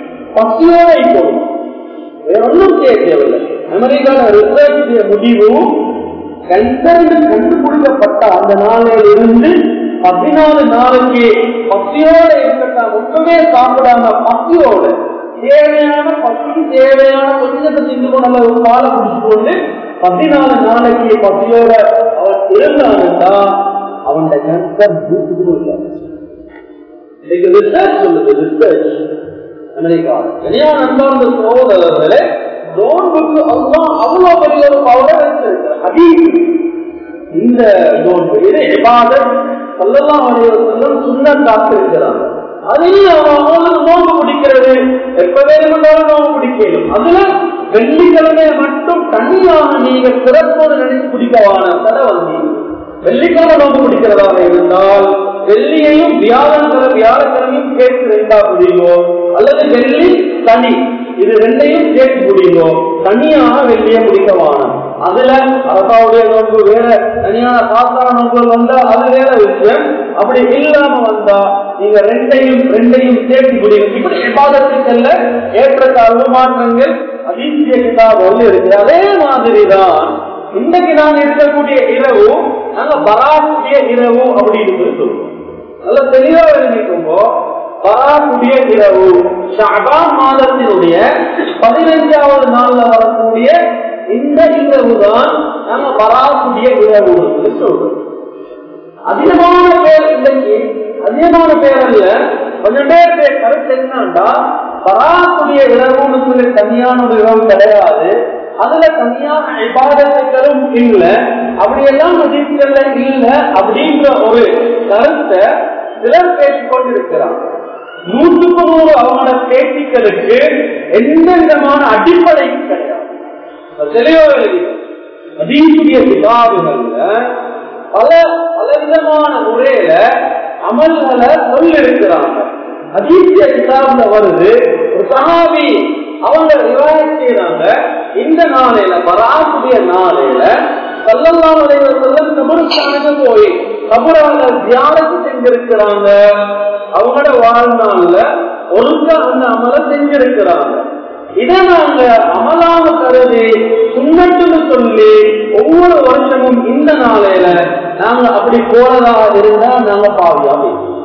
பசியோட போகும் வேற ஒன்றும் செய்ய தேவையில்லை அமெரிக்கான ரிசர்ச் முடிவு கேன்சர் கண்டுபிடிக்கப்பட்ட அந்த நாளில் இருந்து பதினாலு நாளைக்கு பசியோட இருக்கட்டா ஒன்றுமே சாப்பிடாம பசியோட தேவையான பசி தேவையான கொஞ்சத்தை திண்டு கொண்டு ஒரு காலை பிடிச்சு கொண்டு பதினாலு நாளைக்கு பசியோட அவன் இருந்தாங்கன்னா அவன் கேன்சர் பூத்துக்கும் இல்லை இன்னைக்கு ரிசர்ச் சொல்லுது ரிசர்ச் அமெரிக்கா நிறைய நண்பர்ந்த சகோதரர்களே நோன்புக்கு அவ்வளோ அவ்வளோ பெரிய ஒரு பவரை வச்சிருக்க இந்த நோன்பு இது இபாதத் சொல்லலாம் சொல்லும் சுண்ண காத்திருக்கிறாங்க அதையும் அவங்களுக்கு நோன்பு பிடிக்கிறது எப்ப வேணும்னாலும் நோன்பு பிடிக்கணும் அதுல வெள்ளிக்கிழமை மட்டும் தனியாக நீங்க சிறப்போடு நினைச்சு பிடிக்கவான தடை வந்தீங்க வெள்ளிக்கிழமை நோன்பு பிடிக்கிறதாக இருந்தால் வெள்ளியையும் வியாழக்கிழமை வியாழக்கிழமையும் சேர்த்து ரெண்டா பிடிங்கோ அல்லது வெள்ளி சனி இது ரெண்டையும் சேர்த்து பிடிங்கோ தனியாக வெள்ளியை பிடிக்கவான அதுல அரசாவுடைய நோன்பு வேற தனியான சாஸ்திர நோன்புகள் வந்தா அது வேற விஷயம் அப்படி இல்லாம வந்தா நீங்க ரெண்டையும் ரெண்டையும் சேர்த்து பிடிங்க இப்படி விவாதத்துக்கல்ல ஏற்றத்தாழ்வு மாற்றங்கள் அதீசிய கிதாபுகள் இருக்கு அதே மாதிரிதான் இன்னைக்கு நாங்க இருக்கக்கூடிய இரவு நாங்க பராக்கூடிய இரவு அப்படின்னு சொல்லி சொல்லுவோம் நல்ல தெளிவா எழுதிக்கோங்க பராக்கூடிய இரவு ஷாபான் மாதத்தினுடைய பதினைஞ்சாவது நாள்ல வரக்கூடிய இந்த இரவு தான் நாங்க வராக்கூடிய இரவு சொல்றோம் அதிகமான பேர் இன்னைக்கு அதிகமான பேர் அல்ல கொஞ்சம் பேருடைய கருத்து என்னன்னா வராக்கூடிய இரவுன்னு சொல்லி தனியான ஒரு இரவு கிடையாது அதுல தனியான விவாதத்துகளும் இல்ல அப்படியெல்லாம் மதிப்புகள்ல இல்ல அப்படின்ற ஒரு கருத்தை சிலர் பேசிக்கொண்டிருக்கிறாங்க நூற்றுக்கு நூறு அவங்களோட பேச்சுக்களுக்கு எந்த விதமான அடிப்படையும் கிடையாது தெளிவா அதீசுடைய கிதாபுகள்ல பல பலவிதமான முறையில அமல்களை சொல்லிருக்கிறாங்க அதீசிய கிதாபுல வருது ஒரு சகாபி அவங்க விவாதம் செய்யறாங்க இந்த நாளையில வராக்கூடிய நாளையில சல்லல்லாஹு அலைஹி வஸல்லம் கபருஸ்தானுக்கு போய் கபரால தியானத்து செஞ்சிருக்கிறாங்க அவங்களோட வாழ்நாள்ல ஒழுங்க அந்த அமலை செஞ்சிருக்கிறாங்க இதை நாங்க அமலாக கருதி சுண்ணட்டுன்னு சொல்லி ஒவ்வொரு வருஷமும் இந்த நாளையில நாங்க அப்படி போறதா இருந்தா நாங்க பாவியா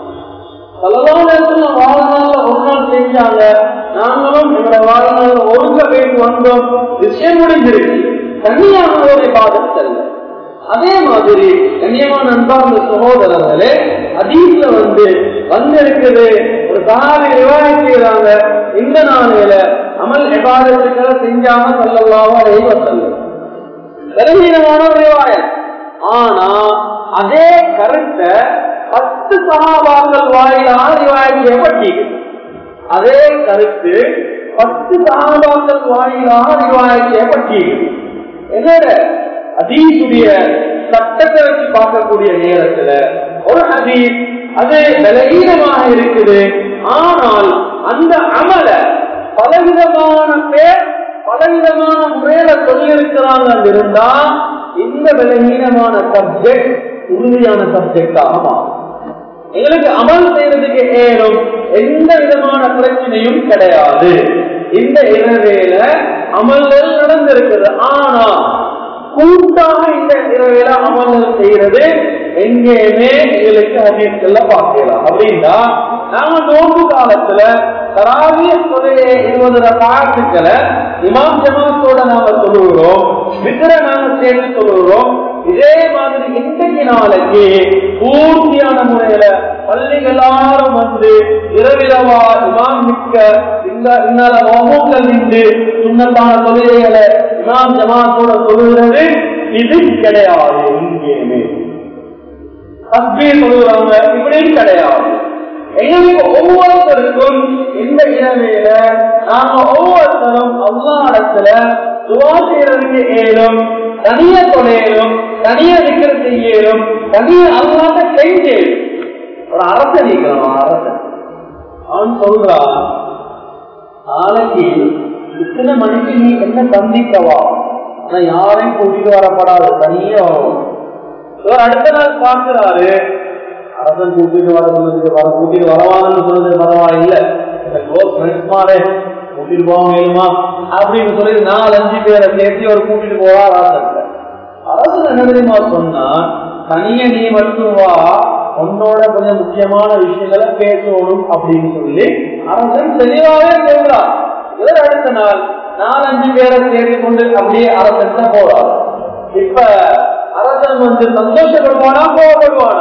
பலவான வாழ்நாள்ல ஒரு நாள் செஞ்சாங்க நாங்களும் எங்களோட வாழ்நாள்ல ஒழுங்க போயிட்டு வந்தோம் விஷயம் முடிஞ்சிருக்கு தனியாக ஒரு பாதம் செல்ல அதே மாதிரி கண்ணியமான அன்பார்ந்த சகோதரர்களே அதீஸ்ல வந்து வந்திருக்குது ஒரு சகாவி விவாதம் செய்யறாங்க இந்த நாளையில அமல் எபாதத்துக்களை செஞ்சாம சொல்லலாமோ அடைவ செல்லும் பலவீனமான ஒரு விவாயம் ஆனா அதே கருத்தை பத்து சகாபாக்கள் வாயிலாக விவாதம் செய்யப்பட்டீர்கள் அதே கருத்து பத்து சகாபாக்கள் வாயிலாக விவாதம் செய்யப்பட்டீர்கள் என்னோட அதீசுடைய சட்டத்தை வச்சு பார்க்கக்கூடிய நேரத்துல ஒரு அதீஸ் அது பலகீனமாக இருக்குது ஆனால் அந்த அமல பலவிதமான பேர் பலவிதமான முறையில சொல்லியிருக்கிறாங்க இருந்தா இந்த பலகீனமான சப்ஜெக்ட் உறுதியான சப்ஜெக்டாக மாறும் எங்களுக்கு அமல் செய்யறதுக்கு ஏறும் எந்த விதமான பிரச்சனையும் கிடையாது இந்த இரவேல அமல்கள் நடந்திருக்குது ஆனா கூட்டாக இந்த இரவேல அமல்கள் செய்யறது எங்கேயுமே எங்களுக்கு ஹதீஸ்கள்ல பார்க்கலாம் அப்படின்னா நாங்க நோன்பு காலத்துல தராவிய தொழிலே இருபது காலத்துக்களை இமாம் ஜமாத்தோட நாம சொல்லுகிறோம் விக்கிர நாங்க சேர்ந்து சொல்லுகிறோம் இதே மாதிரி இன்றைக்கு நாளைக்கு பூர்த்தியான முறையில பள்ளிகள் எல்லாரும் வந்து இரவிரவா இமாம் மிக்க இந்த இன்னால மோகங்கள் நின்று சுண்ணத்தான தொழிலைகளை இமாம் ஜமாத்தோட சொல்லுகிறது இது கிடையாது இங்கேயுமே தப்பே சொல்லுவாங்க இப்படியும் கிடையாது எங்களுக்கு ஒவ்வொருத்தருக்கும் இந்த இரவையில நாம ஒவ்வொருத்தரும் அல்லா இடத்துல துவா செய்யறதுக்கு ஏறும் தனிய தொலையிலும் தனிய இருக்கிற செய்யலும் தனிய அல்லாத செஞ்சேன் ஒரு அரசன் இருக்கிறான் அரசன் அவன் சொல்றான் நாளைக்கு இத்தனை மணிக்கு நீ என்ன சந்திக்கவா ஆனா யாரையும் கூட்டிட்டு வரப்படாது தனியா வரும் இவர் அடுத்த நாள் பார்க்கிறாரு அரசன் கூட்டிட்டு வர சொன்னதுக்கு வர கூட்டிட்டு வரவான்னு சொன்னது பரவாயில்ல மாறே கூட்டிட்டு போக வேணுமா அப்படின்னு சொல்லி நாலு அஞ்சு பேரை சேர்த்து அவர் கூட்டிட்டு போவார் அரசன் அரசன் என்ன தெரியுமா சொன்னா தனிய நீ மட்டும் வா உன்னோட கொஞ்சம் முக்கியமான விஷயங்களை பேசணும் அப்படின்னு சொல்லி அரசன் தெளிவாவே சொல்றார் இவர் அடுத்த நாள் நாலஞ்சு பேரை தேடி கொண்டு அப்படியே அரசன் போறார் இப்ப அரசன் வந்து சந்தோஷப்படுவானா கோவப்படுவானா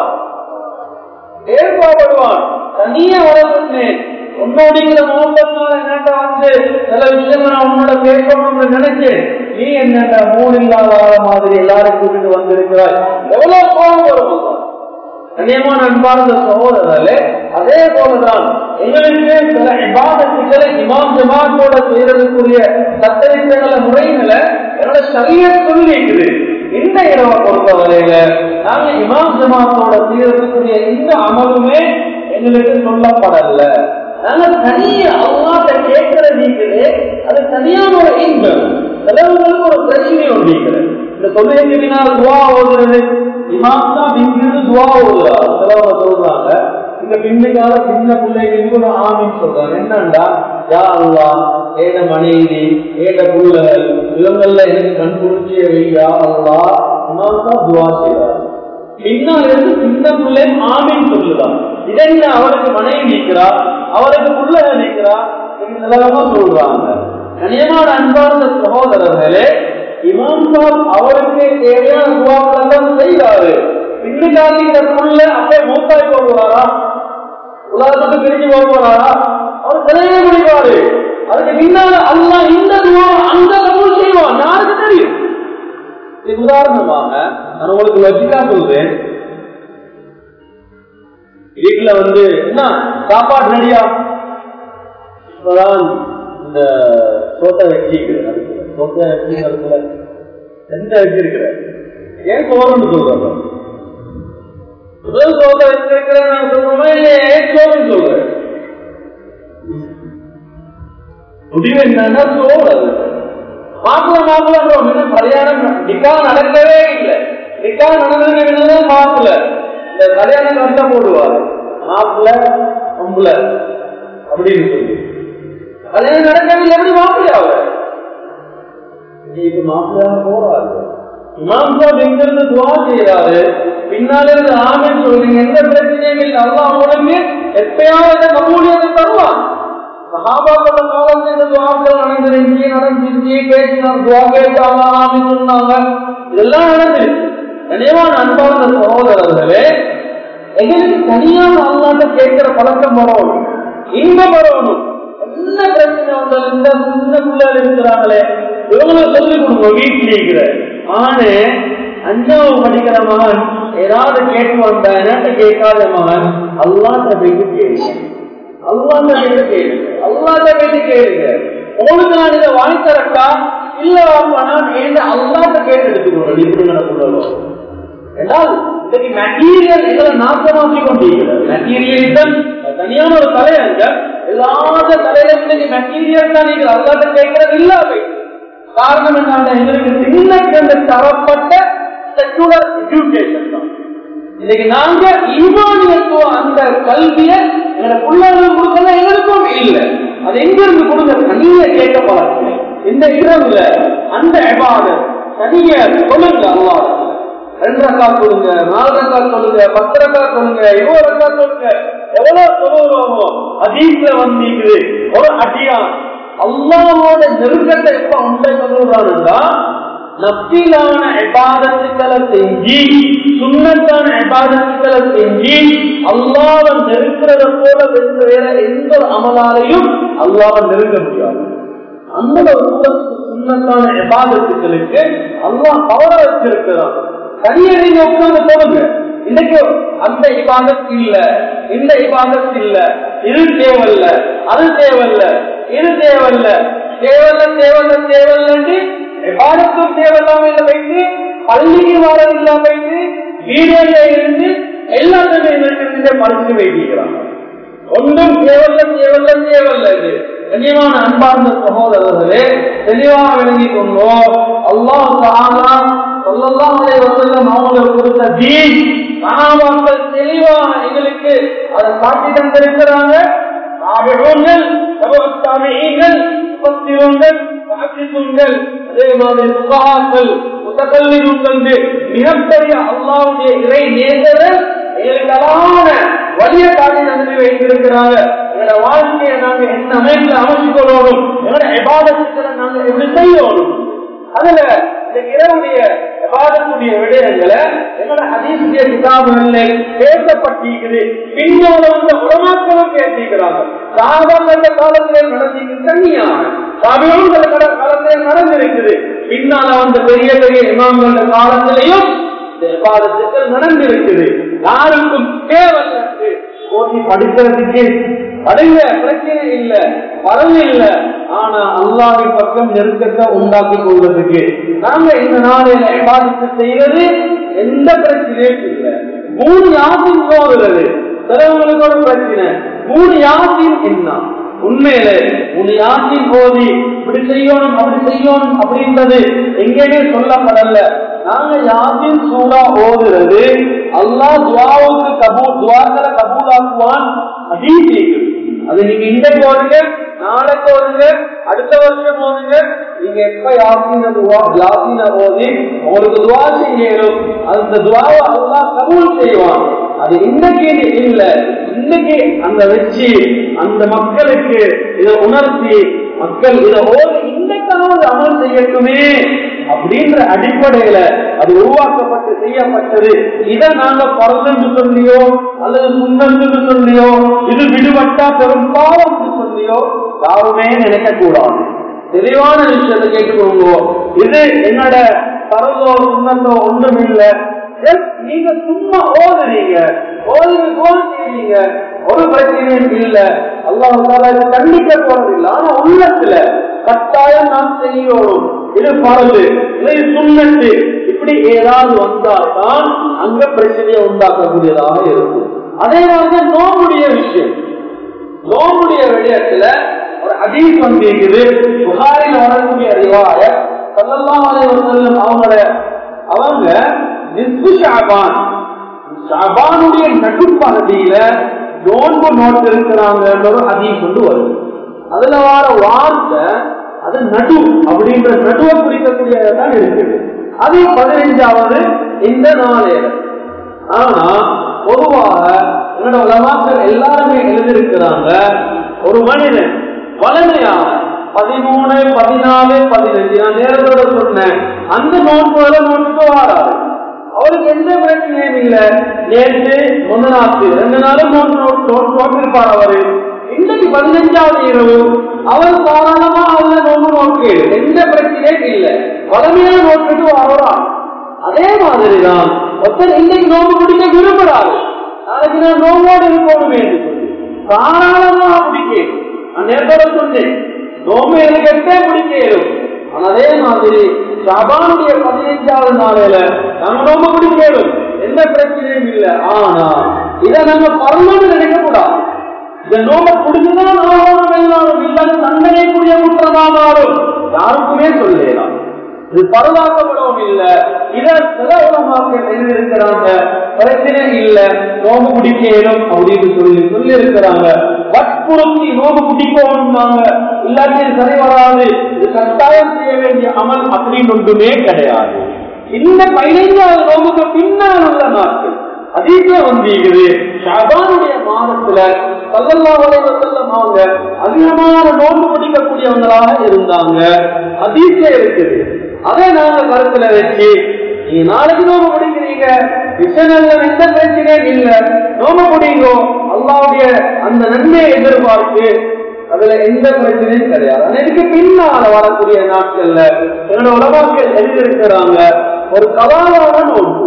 ஏன் கோவப்படுவான் தனியா வர சொன்னேன் உன்னோடிங்கிற மோகத்தினால என்னட்ட வந்து சில விஷயங்கள் நான் உன்னோட பேசணும்னு நினைச்சேன் நீ என்னட்ட மூணு இல்லாத ஆள மாதிரி எல்லாரும் கூட்டிட்டு வந்திருக்கிறாய் எவ்வளவு கோபம் வரும் கண்ணியமான அன்பார்ந்த சகோதரர்களே அதே போலதான் எங்களுக்கு சில இபாதத்துக்களை இமாம் ஜமாத்தோட செய்யறதுக்குரிய சட்டங்களை முறைகளை என்னோட சரிய சொல்லிக்குது இந்த இரவை பொறுத்தவரையில நாங்க இமாம் ஜமாத்தோட செய்யறதுக்குரிய இந்த அமலுமே எங்களுக்கு சொல்லப்படல நாங்க தனியா அல்லாட்ட கேட்கிற நீங்களே அது தனியான ஒரு இன்பம் சிலவங்களுக்கு ஒரு பிரச்சனை ஒன்றிக்கிறது இந்த தொழிலுக்கு பின்னால் துவா ஓதுறது இமாம் தான் பின்னிருந்து துவா ஓதுறாரு சிலவங்க சொல்றாங்க இந்த பின்னுக்கால சின்ன பிள்ளைகளுக்கு ஒரு ஆமின்னு சொல்றாங்க என்னண்டா யா அல்லா ஏத மனைவி ஏத புள்ளகள் இவங்கள்ல எனக்கு கண் குளிர்ச்சிய வையா அல்லா இமாம் தான் துவா செய்வார் பின்னால் இருந்து சின்ன பிள்ளை ஆமின்னு சொல்லுதான் இதென்ன அவருக்கு மனைவி நிற்கிறா அவருக்கு புள்ளக நிற்கிறா சிலவங்க சொல்றாங்க கனியமான அன்பார்ந்த சகோதரர்களே இமாம் சாப் அவருக்கு தேவையான துவாக்கள் எல்லாம் செய்தாரு பின்னுக்காக இந்த புள்ள அப்படியே மூத்தாய் போடுவாரா உலகத்துக்கு பிரிஞ்சு போடுவாரா அவர் சிலையே முடிவாரு அதுக்கு பின்னால அல்லா இந்த துவா அந்த கபூல் செய்வான் யாருக்கு தெரியும் இது உதாரணமாக நான் உங்களுக்கு லட்சிக்கா சொல்றேன் வீட்டுல வந்து என்ன சாப்பாடு ரெடியா இப்பதான் இந்த சோத்தை வச்சிருக்கிறேன் அதுக்குள்ள. சோத்தை வச்சிருக்கிறதுல எந்த வச்சிருக்கிறேன் ஏன் சோறுன்னு சொல்றாங்க முதல் சோத்தை வச்சிருக்கிறேன் நான் சொல்றேன் இல்லை ஏன் சோறுன்னு சொல்றேன் முடிவு என்னன்னா சோறு அது மாப்பிள்ள மாப்பிள்ள இன்னும் கல்யாணம் நிக்கா நடக்கவே இல்லை நிக்கா நடந்தது மாப்பிள்ள இந்த கல்யாணம் கஷ்டம் போடுவார் மாப்பிள்ள பொம்புல அப்படின்னு சொல்லி கல்யாணம் நடக்கவில்லை எப்படி மாப்பிள்ள அவர் இப்ப மாப்பிள்ளையா போறாரு இமாம் சாப் எங்கிருந்து துவா செய்யறாரு பின்னால இருந்து ஆமின்னு சொல்றீங்க எந்த பிரச்சனையும் இல்லை அல்லாஹ் உங்களுக்கு எப்பயாவது கபூலியத்தை தருவான் சஹாபாக்கள காலத்துல இந்த துவாக்கள் நடந்துருந்துச்சு நடந்துச்சு பேசினாங்க துவா கேட்டாங்க ஆமின்னு சொன்னாங்க இதெல்லாம் நடந்துருச்சு கனியமான அன்பான சகோதரர்களே எங்களுக்கு தனியான அல்லாண்ட கேட்கிற பழக்கம் வரணும் இன்பம் வரணும் என்ன பிரச்சனை வந்தாலும் இந்த சின்ன பிள்ளைகள் இருக்கிறாங்களே இவங்களுக்கு சொல்லிக் கொடுங்க வீட்டில் இருக்கிற ஆனு அஞ்சாவது படிக்கிற மகன் ஏதாவது கேட்டு வந்தா என்ன கேட்காத மகன் அல்லாட்ட போயிட்டு கேளுங்க அல்லாட்ட போயிட்டு கேளுங்க அல்லாட்ட போயிட்டு கேளுங்க உங்களுக்கு நான் இதை வாங்கி தரட்டா இல்ல வாப்பா நான் ஏன் அல்லாட்ட கேட்டு எடுத்துக்கணும் இப்படி நடக்குள்ளோம் என்றால் இன்னைக்கு மெட்டீரியல் எங்களை நாசமாக்கி கொண்டிருக்கிறது மெட்டீரியலிசம் தனியான ஒரு தலையங்க எல்லாத தலையில இன்னைக்கு மெட்டீரியல் தான் நீங்க அல்லாட்ட கேட்கறது இல்லாம காரணம் என்ன எங்களுக்கு சின்ன கிழந்து தரப்பட்ட செக்குலர் எஜுகேஷன் தான் இன்னைக்கு நாங்க ஈமானியத்துவ அந்த கல்வியை எங்களை பிள்ளைகளுக்கு கொடுக்கறது எங்களுக்கும் இல்லை அது எங்க இருந்து கொடுங்க தனிய கேட்க பழக்கம் இந்த இரவுல அந்த எபாத தனிய சொல்லுங்க அல்லாத ரெண்டு ரக்கா சொல்லுங்க நாலு ரக்கா சொல்லுங்க பத்து ரக்கா சொல்லுங்க இருபது ரக்கா சொல்லுங்க எவ்வளவு சொல்லுவோமோ அதீஸ்ல வந்திருக்குது ஒரு அடியா அல்லாவோட நெருக்கத்தை எப்ப உண்டை சொல்றாருன்னா நப்திலான எபாதத்துக்களை செஞ்சு சுண்ணத்தான எபாதத்துக்களை செஞ்சு அல்லாவை நெருக்கிறத போல வேற எந்த ஒரு அமலாலையும் அல்லாவை நெருங்க முடியாது அந்த ஒரு சுண்ணத்தான எபாதத்துக்களுக்கு அல்லாஹ் பவர வச்சிருக்கிறான் தனியை நீங்க உட்கார்ந்து போடுங்க இன்னைக்கு அந்த இபாதத் இல்ல இந்த இபாதத் இல்ல இது தேவல்ல அது தேவல்ல இது தேவல்ல தேவல்ல தேவல்ல தேவல்லன்னு இபாதத்தும் தேவையில்லாம இல்ல போயிட்டு பள்ளிக்கு வாரம் இல்லாம போயிட்டு வீடியோல இருந்து எல்லாத்தையுமே மறைச்சு வைக்கிறாங்க ஒன்றும் தேவல்ல தேவல்ல தேவல்ல இது கண்ணியமான அன்பார்ந்த சகோதரர்களே தெளிவாக விளங்கி கொண்டோ அல்லாஹ் தானா சொல்லலாம் வசல்லம் அவங்களுக்கு கொடுத்த தீன் சகாபாக்கள் தெளிவாக எங்களுக்கு அதை காட்டி தந்திருக்கிறாங்க தாபிகள் தாமிகள் முப்பத்திவங்கள் பாக்கிசுங்கள் அதே மாதிரி சுகாக்கள் முத்தகல்லிகள் மிகப்பெரிய அல்லாவுடைய இறை நேசர்கள் எங்களுக்கான வழிய காட்டி நன்றி வைத்திருக்கிறாங்க எங்களோட வாழ்க்கையை நாங்க என்ன அமைப்பில் அமைச்சுக் கொள்ளணும் எங்களோட எபாதத்துக்களை நாங்க எப்படி செய்யணும் அதுல இந்த இரவுடைய எபாதத்துடைய விடயங்களை எங்களோட அதீசிய கிதாபுகள்ல பேசப்பட்டிருக்குது பின்னோட வந்த உடமாக்களும் பேசிக்கிறாங்க சாதாரண காலத்திலே நடந்திருக்கு தனியாக சாபியோன்கள் காலத்திலே நடந்திருக்குது பின்னால வந்த பெரிய பெரிய இமாம்கள காலத்திலையும் இந்த விவாதத்துக்கள் நடந்திருக்குது யாருக்கும் தேவையில்லை போட்டி படிக்கிறதுக்கு படிங்க பிரச்சனை இல்ல பரவு இல்ல ஆனா அல்லாவின் பக்கம் நெருக்கத்தை உண்டாக்கி கொள்வதற்கு நாங்க இந்த நாளையில விவாதத்தை செய்வது எந்த பிரச்சனையும் இல்லை மூணு யாசின் போகிறது சிலவங்களுக்கு ஒரு பிரச்சனை மூணு யாசின் என்ன உண்மையில மூணு யாசின் போதி இப்படி செய்யணும் அப்படி செய்யணும் அப்படின்றது எங்கேயுமே சொல்லப்படல நாங்க யாசின் சூறா ஓதுறது அல்லாஹ் துவாவுக்கு கபூல் துவாக்களை கபூலாக்குவான் அதீசிகள் அது நீங்க இன்றைக்கு ஓடுங்க நாளைக்கு ஓடுங்க அடுத்த வருஷம் ஓடுங்க நீங்க எப்ப யாசின துவா யாசின ஓதி உங்களுக்கு துவா செய்யணும் அந்த துவாவை அல்லாஹ் கபூல் செய்வான் அது இன்னைக்கு இல்ல இன்னைக்கு அந்த வச்சு அந்த மக்களுக்கு இதை உணர்த்தி மக்கள் இதை ஓதி இன்னைக்கு சுண்ணத்தாவது அமல் செய்யட்டுமே அப்படின்ற அடிப்படையில அது உருவாக்கப்பட்டு செய்யப்பட்டது இதை நாங்க பரதென்று சொல்லியோ அல்லது சுண்ணந்து சொல்லியோ இது விடுபட்டா பெரும் பாவம் சொல்லியோ யாருமே நினைக்க கூடாது தெளிவான விஷயத்தை கேட்டுக்கோங்க இது என்னோட பரதோ சுண்ணத்தோ ஒன்றும் இல்லை நீங்க சும்மா ஓதுறீங்க ஓதுங்க கோல் செய்றீங்க ஒரு பிரச்சனையும் இல்ல அல்லாஹ் கண்டிக்க போறதில்லை ஆனா உள்ளத்துல கட்டாயம் நாம் செய்யணும் இது பரது இது சுண்ணத்து இப்படி ஏதாவது வந்தால்தான் அங்க பிரச்சனையை உண்டாக்கக்கூடியதாக இருக்கும் அதே மாதிரிதான் நோம்புடைய விஷயம் நோம்புடைய விடயத்துல ஒரு அதீஸ் வந்திருக்குது புகாரில் வரக்கூடிய அறிவாய சல்லல்லாஹு அலைஹி வஸல்லம் அவங்கள அவங்க நிஸ்பு ஷாபான் ஷாபானுடைய நடுப்பகுதியில நோன்பு நோட்டு இருக்கிறாங்க ஒரு அதீஸ் வந்து வருது அதுல வர வார்த்தை அது நடு அப்படின்ற நடுவை குறிக்கக்கூடியதான் இருக்குது அது பதினைஞ்சாவது இந்த நாளே ஆனா பொதுவாக என்னோட உலமாக்கள் எல்லாருமே எழுதியிருக்கிறாங்க ஒரு மனிதன் வளமையாக பதிமூணு பதினாலு பதினஞ்சு நான் நேரத்தோட சொன்னேன் அந்த நோன்புகளை நோட்டுக்கு வாராது அவருக்கு எந்த பிரச்சனையும் இல்லை நேற்று முந்த நாத்து ரெண்டு நாளும் நோட்டு நோட்டு நோட்டிருப்பார் அவரு இன்னைக்கு பதினஞ்சாவது இரவு அவர் தாராளமா அதுல நோம்பு நோக்கு எந்த பிரச்சனையும் இல்லை வளமையான நோட்டுக்கு வரலாம் அதே மாதிரிதான் ஒருத்தர் இன்னைக்கு நோம்பு பிடிக்க விரும்புறாரு நாளைக்கு நான் நோம்போடு இருக்கணும் என்று சொல்லி தாராளமா பிடிக்க நான் நேரத்தோட சொன்னேன் நோம்பு எனக்கு எட்டே பிடிக்கலும் ஆனா அதே மாதிரி சபானுடைய பதினைஞ்சாவது நாளையில நாங்க நோம்பு பிடிக்கலும் எந்த பிரச்சனையும் இல்லை ஆனா இதை நாங்க பரவாயில்ல நினைக்க கூடாது இந்த நோம்பை பிடிச்சுதான் ஆகணும் எல்லாரும் இல்லாத தண்டனைக்குரிய குற்றமா மாறும் யாருக்குமே சொல்லலாம் இது பரவாக்கப்படவும் இல்ல இத சில உலமாக்கள் எழுதியிருக்கிறாங்க பிரச்சனை இல்ல நோம்பு பிடிக்கணும் அப்படின்னு சொல்லி சொல்லி இருக்கிறாங்க வற்புறுத்தி நோம்பு பிடிக்கணும்னாங்க இல்லாட்டி சரி வராது இது கட்டாயம் செய்ய வேண்டிய அமல் அப்படின்னு ஒன்றுமே கிடையாது இந்த பதினைஞ்சாவது நோம்புக்கு பின்னால் உள்ள நாட்கள் அதிக வந்திருக்குது ஷாபானுடைய மாதத்துல சல்லல்லாஹு வசல்லம் அவங்க அதிகமான நோன்பு பிடிக்கக்கூடியவங்களாக இருந்தாங்க அதிக இருக்குது அதை நாங்க கருத்துல வச்சு நீங்க நாளைக்கு நோம்பு பிடிக்கிறீங்க விஷயம் எந்த பிரச்சனையும் இல்ல நோம்பு பிடிங்கோ அல்லாவுடைய அந்த நன்மையை எதிர்பார்த்து அதுல எந்த பிரச்சனையும் கிடையாது அதுக்கு பின்னால வரக்கூடிய நாட்கள்ல என்னோட உலமாக்கள் எழுதியிருக்கிறாங்க ஒரு கலாவான நோன்பு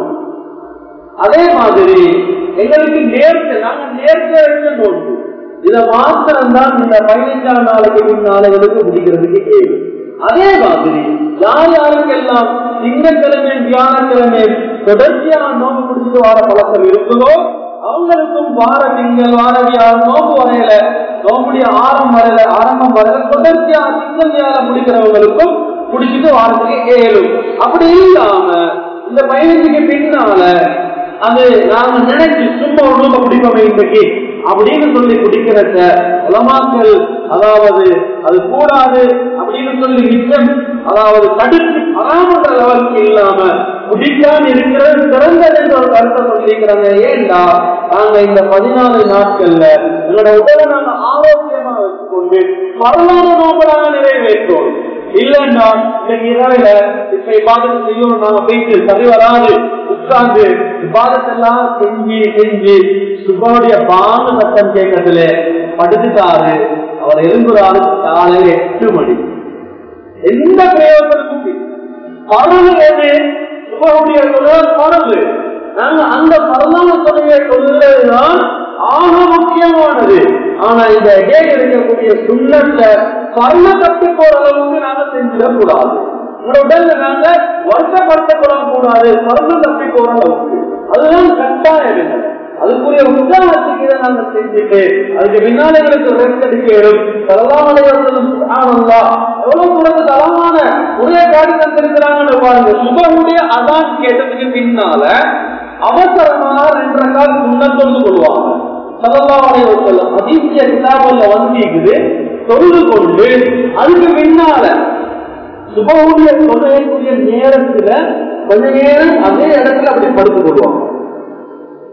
அதே மாதிரி எங்களுக்கு நேர்த்து நாங்க நேர்த்து எடுத்த நோன்பு இத மாத்திரம்தான் இந்த பதினைஞ்சாம் நாளைக்கு முன்னாளுகளுக்கு பிடிக்கிறதுக்கு கேள்வி அதே மாதிரி யார் யாருக்கெல்லாம் திங்கக்கிழமை வியாழக்கிழமை தொடர்ச்சியான நோம்பு பிடிச்சிட்டு வர பழக்கம் இருக்குதோ அவங்களுக்கும் வார திங்கள் வார வியாழம் நோம்பு வரையில நோம்புடைய ஆரம்பம் வரையில ஆரம்பம் வரையில தொடர்ச்சியா திங்கள் வியாழம் முடிக்கிறவங்களுக்கும் பிடிச்சிட்டு வாரத்துக்கு ஏழும் அப்படி இல்லாம இந்த பயணத்துக்கு பின்னால அது நாங்க நினைச்சு சும்மா ஒரு நோம்ப பிடிப்போமே இன்றைக்கு அப்படின்னு சொல்லி பிடிக்கிறத உலமாக்கள் அதாவது அது கூடாது அப்படின்னு சொல்லி மிச்சம் அதாவது தடுத்து அறாமன்ற லெவலுக்கு இல்லாம பிடிக்காம இருக்கிறது சிறந்தது என்ற ஒரு கருத்தை சொல்லிக்கிறாங்க ஏண்டா நாங்க இந்த பதினாலு நாட்கள்ல எங்களோட உடலை நாங்க ஆரோக்கியமா வச்சுக்கொண்டு பரவான நோக்கலாக நிறைவேற்றோம் இல்லைன்னா இன்னைக்கு இரவுல இப்ப இப்பாதத்தை செய்யணும் நாங்க போயிட்டு சரி வராது உட்கார்ந்து இப்பாதத்தெல்லாம் செஞ்சு செஞ்சு சுபாவுடைய பாங்க சத்தம் கேட்கறதுல படுத்துட்டாரு அவர் எழும்புறாரு காலையில எட்டு மணி எந்த பிரயோஜனமும் பரவு எது சுபாவுடைய தொழில் பரவு நாங்க அந்த பரவான தொழிலை கொள்வதுதான் ஆக முக்கியமானது ஆனா இந்த இடையில இருக்கக்கூடிய சுண்ணத்தை பர்ண தப்பி போற அளவுக்கு நாங்க செஞ்சிடக் கூடாது உங்களோட உடல்ல நாங்க வருத்தப்படுத்தப்பட கூடாது பர்ண தப்பி போற அளவுக்கு அதுதான் கட்டாயம் இல்லை அதுக்குரிய உற்சாகத்துக்கு இதை நாங்க செஞ்சுட்டு அதுக்கு பின்னால எங்களுக்கு ரெஸ்ட் எடுக்கணும் ஆனந்தா எவ்வளவு தூரத்து தரமான ஒரே காடி தந்திருக்கிறாங்கன்னு பாருங்க சுபகுடைய அதான் கேட்டதுக்கு பின்னால அவசரமாக ரெண்டு கால் முன்னத்தொண்டு கொள்வாங்க சலவாடைய செல்லும் அதிசய கிதாபல்ல வந்திருக்குது தொழுது கொண்டு அதுக்கு பின்னால சுபகுடைய தொழுகைக்குரிய நேரத்துல கொஞ்ச நேரம் அதே இடத்துல அப்படி படுத்துக் கொள்வாங்க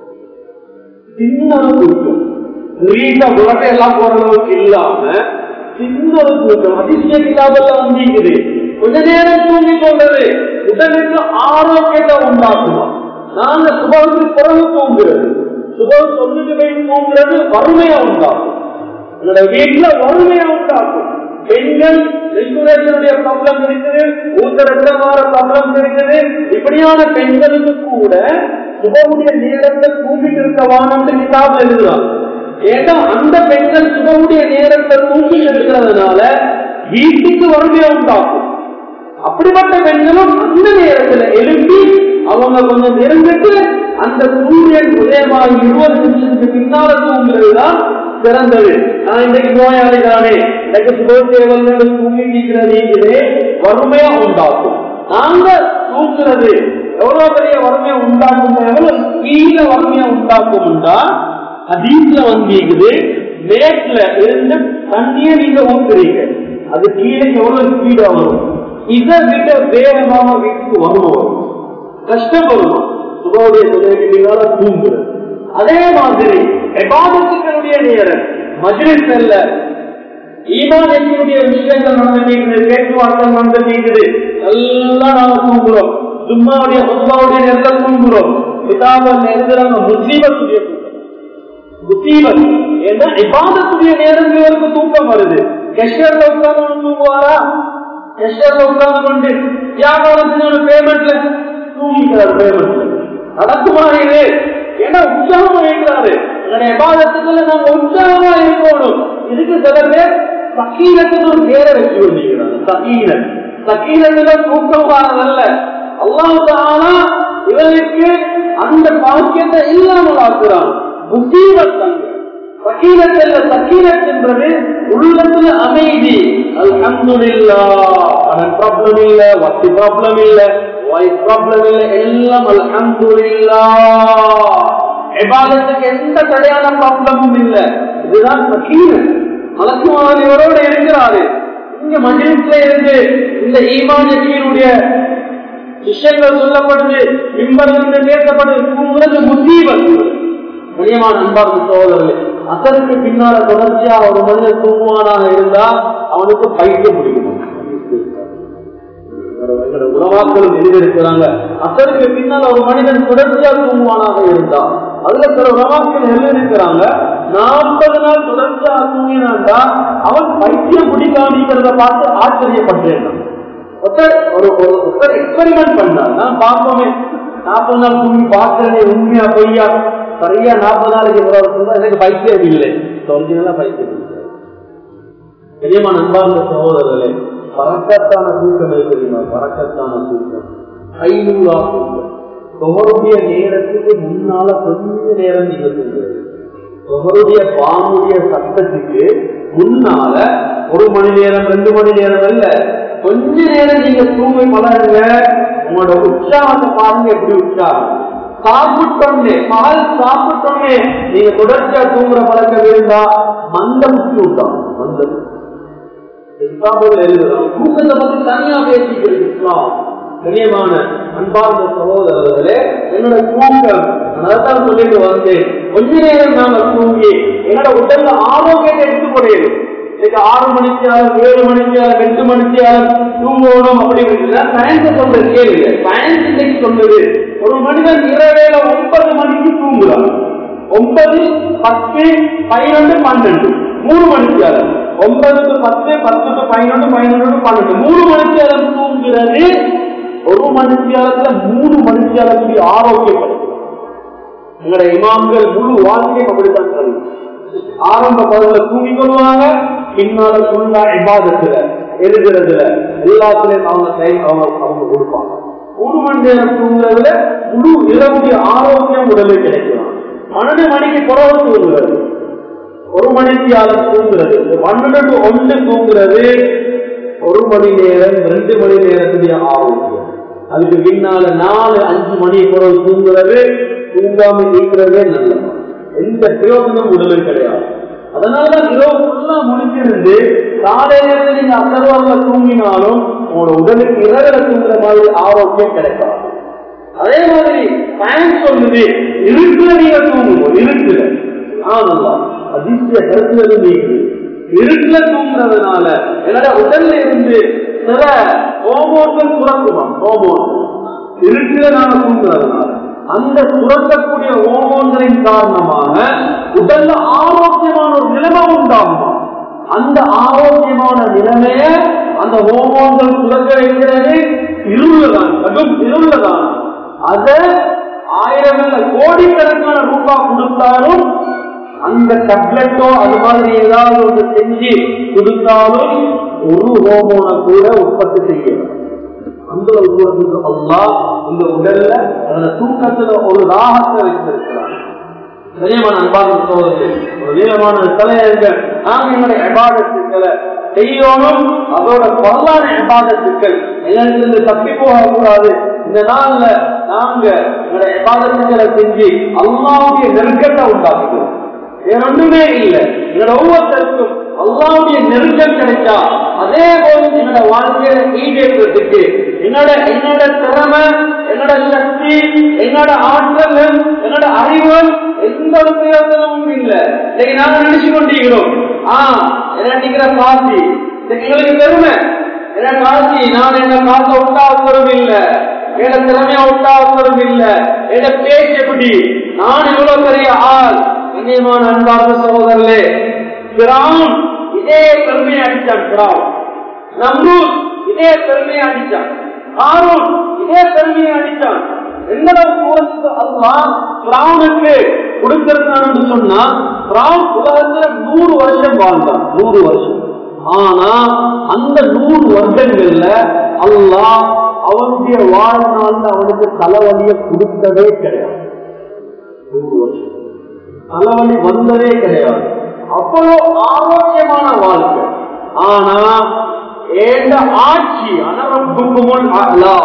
சின்ன கொடுக்கும் ரீட்டா உலக எல்லாம் போற அளவுக்கு இல்லாம சின்ன ஒரு தூக்கம் அதிசய கிதாபெல்லாம் வந்திருக்குது கொஞ்ச நேரம் தூங்கி கொண்டது உடலுக்கு ஆரோக்கியத்தை உண்டாக்குமா நாங்க சுபத்துக்கு பிறகு தூங்குறது சுபம் சொல்லிட்டு போய் தூங்குறது வறுமையா உண்டாக்கும் உங்களோட வீட்டுல வறுமையா உண்டாக்கும் பெண்கள் ரெகுலேஷனுடைய ப்ராப்ளம் இருக்குது ஊத்தரட்டமான ப்ராப்ளம் இருக்குது இப்படியான பெண்களுக்கு கூட சுபமுடைய நேரத்தை தூங்கிட்டு இருக்க வானம்னு கிதாபு எழுதுறாங்க ஏன்னா அந்த பெண்கள் சுபமுடைய நேரத்தை தூங்கிட்டு இருக்கிறதுனால வீட்டுக்கு வறுமையா உண்டாக்கும் அப்படிப்பட்ட பெண்களும் அந்த நேரத்துல எழுப்பி அவங்க கொஞ்சம் இருந்துட்டு அந்த சூரியன் உதயமாக இருபது நிமிஷத்துக்கு பின்னால தூங்குறதுதான் சிறந்தது நான் இன்னைக்கு நோயாளி தானே எனக்கு சுகத்தேவல் தூங்கிக்கிறதே வறுமையா உண்டாக்கும் நாங்க தூங்குறது எவ்வளவு பெரிய வறுமையை உண்டாக்கும் எவ்வளவு கீழே வறுமையை உண்டாக்கும்டா அதீஸ்ல வந்திருக்குது மேட்ல இருந்து தண்ணியை நீங்க ஊத்துறீங்க அது கீழே எவ்வளவு ஸ்பீடா வரும் இதை விட வேகமாக வீட்டுக்கு வரணும் கஷ்டப்படணும் சுகோடைய தொழிலால தூங்குறது அதே மாதிரி எபாதத்துக்களுடைய நேரம் மஜ்லிஸ் அல்ல ஈமானுடைய விஷயங்கள் நடந்துட்டு பேச்சுவார்த்தை நடந்துட்டு எல்லாம் நாம தூங்குறோம் சும்மாவுடைய ஹுத்பாவுடைய நேரத்தில் தூங்குறோம் கிதாபல் எழுதுறாங்க முசீபத்துடைய முசீபத் ஏன்னா இபாதத்துடைய நேரம் இவருக்கு தூக்கம் வருது கெஷர்ல உட்கார்ந்து தூங்குவாரா கெஷர்ல உட்கார்ந்து கொண்டு வியாபாரத்தினோட பேமெண்ட்ல தூங்கிக்கிறார் பேமெண்ட்ல நடக்குமா இது ஏன்னா உற்சாகமா இருக்கிறாரு என்னுடைய விவாதத்துக்குள்ள நாங்க உற்சாகமா இருக்கணும் இதுக்கு சில பேர் சக்கீரத்துக்கு ஒரு பேரை வச்சு கொண்டிருக்கிறாங்க சக்கீரன் சக்கீரத்துல தூக்கம் வாரதல்ல அல்லாஹாலா இவருக்கு அந்த பாக்கியத்தை இல்லாமல் ஆக்குறான் முசீபத்தங்க சக்கீரத்தில் சக்கீரத் என்பது உள்ளத்துல அமைதி அல்ஹம்துலில்லா கடன் ப்ராப்ளம் இல்ல வட்டி ப்ராப்ளம் இல்ல வாய்ஸ் ப்ராப்ளம் இல்ல எல்லாம் அல்ஹம்துலில்லா எபாதத்துக்கு எந்த தடையான ப்ராப்ளமும் இல்ல இதுதான் சக்கீரத் மலக்குமாரியோட இருக்கிறாரு இங்க மஜிலிஸ்ல இருந்து இந்த ஈமானியத்தினுடைய விஷயங்கள் சொல்லப்படுது மிம்பரிலிருந்து பேசப்படுது தூங்குறது முசீபத் கண்ணியமான அன்பார்ந்த சோதரர்களே அசலுக்கு பின்னால தொடர்ச்சியா ஒரு மனிதன் தூங்குவானாக இருந்தா அவனுக்கு பைத்தியம் பிடிக்கணும் உணவாக்களும் எழுதியிருக்கிறாங்க அசலுக்கு பின்னால் ஒரு மனிதன் தொடர்ச்சியா தூங்குவானாக இருந்தா அதுல சில உணவாக்கள் எழுதியிருக்கிறாங்க நாற்பது நாள் தொடர்ச்சியா தூங்கினாண்டா அவன் பைத்தியம் பிடிக்காமிக்கிறத பார்த்து ஆச்சரியப்பட்டேன் ஒருத்தர் ஒரு ஒருத்தர் எக்ஸ்பெரிமெண்ட் பண்ணார் நான் பார்ப்போமே நாற்பது நாள் தூங்கி பார்க்கறதே உண்மையா பொய்யா சரியா நாற்பது நாளைக்கு பிறகு சொன்னா எனக்கு பைத்தியம் இல்லை ஒரிஜினலா பைத்தியம் இல்லை பெரியமான அன்பார்ந்த சகோதரர்களே பறக்கத்தான தூக்கம் எது தெரியுமா பறக்கத்தான தூக்கம் ஐநூறா தூக்கம் தொகருடைய நேரத்துக்கு முன்னால கொஞ்ச நேரம் நீங்க தூங்குறது தொகருடைய பாம்புடைய சத்தத்துக்கு முன்னால ஒரு மணி நேரம் ரெண்டு மணி நேரம் இல்ல கொஞ்ச நேரம் நீங்க தூங்கி பழகுங்க உங்களோட உற்சாகத்தை பாருங்க எப்படி உற்சாகம் சாப்பிட்டோன்னே பால் சாப்பிட்டோன்னே நீங்க தொடர்ச்சியா தூங்குற பழக்கம் இருந்தா மந்தம் விட்டான் மந்தம் எழுதுறோம் தூக்கத்தை பத்தி தனியா பேசிக்கிறது இஸ்லாம் கண்ணியமான அன்பார்ந்த சகோதரர்களே என்னோட தூக்கம் அதான் சொல்லிட்டு வந்தேன் கொஞ்ச நேரம் நாங்க தூங்கி என்னோட உடல்ல ஆரோக்கியத்தை எடுத்துக்கொடையது இன்னைக்கு ஆறு மணிக்கு ஆகும் ஏழு மணிக்கு ஆகும் எட்டு மணிக்கு ஆகும் தூங்கணும் அப்படின்னு சயின்ஸ் சொல்ற கேளுங்க சயின்ஸ் இன்னைக்கு சொல்றது ஒரு மனிதன் இரவேல ஒன்பது மணிக்கு தூங்குறான் ஒன்பது பத்து பதினொன்று பன்னெண்டு மூணு மணிக்கு ஆகும் ஒன்பது டு பத்து பத்து டு பதினொன்று பதினொன்று டு பன்னெண்டு மூணு மணிக்கு ஆகும் தூங்குறது ஒரு மணித்தியாலத்துல மூணு மணித்தியாலத்துடைய ஆரோக்கியம் எங்களுடைய இமாம்கள் முழு வாழ்க்கையும் அப்படித்தான் தரும் ஆரம்ப பகுதியில தூங்கி கொள்வாங்க பின்னால ஃபுல்லா இபாதத்துல எழுதுறதுல எல்லாத்துலயும் அவங்க டைம் அவங்க அவங்க கொடுப்பாங்க மூணு மணி நேரம் தூங்குறதுல முழு இரவுடைய ஆரோக்கியம் உடலில் கிடைக்கலாம் பன்னெண்டு மணிக்கு புறவு தூங்குறது ஒரு மணித்தியால தூங்குறது பன்னெண்டு ஒன்று தூங்குறது ஒரு மணி நேரம் ரெண்டு மணி நேரத்துடைய ஆரோக்கியம் அதுக்கு பின்னால நாலு அஞ்சு மணி புறவு தூங்குறது தூங்காம இருக்கிறதே நல்லது எந்த பிரயோஜனம் உடலில் கிடையாது அதனாலதான் இரவு ஃபுல்லா முடிச்சிருந்து காலையில இருந்து நீங்க அசர்வால தூங்கினாலும் உங்களோட உடலுக்கு இரவில தூங்குற மாதிரி ஆரோக்கியம் கிடைக்காது அதே மாதிரி சயின்ஸ் சொல்லுது இருக்குல நீங்க தூங்குவோம் இருக்குல ஆனா அதிசய கருத்துல நீங்க இருட்டுல தூங்குறதுனால என்னோட உடல்ல இருந்து சில ஹோமோன்கள் சுரக்குமா ஹோமோன் இருட்டுல நாம தூங்குறதுனால அந்த சுரக்கக்கூடிய ஹோமோன்களின் காரணமாக உடல்ல ஆரோக்கியமான ஒரு நிலைமை உண்டாகுமா அந்த ஆரோக்கியமான நிலைமைய அந்த ஹோமோன்கள் சுரக்க வைக்கிறது இருளதான் கடும் இருளதான் அத ஆயிரம் இல்ல கோடிக்கணக்கான ரூபாய் கொடுத்தாலும் அந்த டப்லெட்டோ அது மாதிரி ஏதாவது ஒன்று செஞ்சு கொடுத்தாலும் ஒரு ஹோமோனை கூட உற்பத்தி செய்யணும் அந்த உருவத்துக்கு அல்லா இந்த உடல்ல அந்த தூக்கத்துல ஒரு ராகத்தை வைத்திருக்கிறார் கனியமான அன்பான சோதரர்கள் ஒரு நீளமான தலையர்கள் நாங்க எங்களுடைய எபாதத்துக்களை செய்யணும் அதோட பொருளான எபாதத்துக்கள் எங்களுக்கு தப்பி போகக்கூடாது இந்த நாள்ல நாங்க எங்களுடைய எபாதத்துக்களை செஞ்சு அல்லாவுடைய நெருக்கத்தை உண்டாக்குகிறோம் வேற ஒண்ணுமே இல்லை எங்களோட ஒவ்வொருத்தருக்கும் அல்லாவுடைய நெருக்கம் கிடைச்சா அதே போல என்னோட வாழ்க்கையில ஈடேற்றத்துக்கு என்னோட என்னோட திறமை என்னோட சக்தி என்னோட ஆற்றல் என்னோட அறிவு எந்த ஒரு பிரயோஜனமும் இல்லை இன்னைக்கு நாங்க நினைச்சு கொண்டிருக்கிறோம் ஆஹ் நினைக்கிற காசி எங்களுக்கு பெருமை என்ன காசி நான் என்ன காசை உண்டாக்குறதும் இல்லை என்ன திறமையா உண்டாக்குறதும் இல்லை என்ன பேச்சு எப்படி நான் இவ்வளவு பெரிய ஆள் கண்ணியமான அன்பார்ந்த சகோதரர்களே பிரான் இதே பெருமையை அடிச்சான் பிரான் நம்பூர் இதே பெருமையை அடிச்சான் ஆரோன் இதே பெருமையை அடிச்சான் எந்த அளவுக்கு அல்லா பிராவுனுக்கு கொடுத்திருந்தான்னு சொன்னா பிரான் உலகத்துல நூறு வருஷம் வாழ்ந்தான் நூறு வருஷம் ஆனா அந்த நூறு வருஷங்கள்ல அல்லாஹ் அவனுடைய வாழ்நாள்ல அவனுக்கு தலைவலிய கொடுத்ததே கிடையாது நூறு வருஷம் தலைவலி வந்ததே கிடையாது அவ்வளவு ஆரோக்கியமான வாழ்க்கை ஆனா ஏண்ட ஆட்சி அனரப்புக்குமுன் அல்லா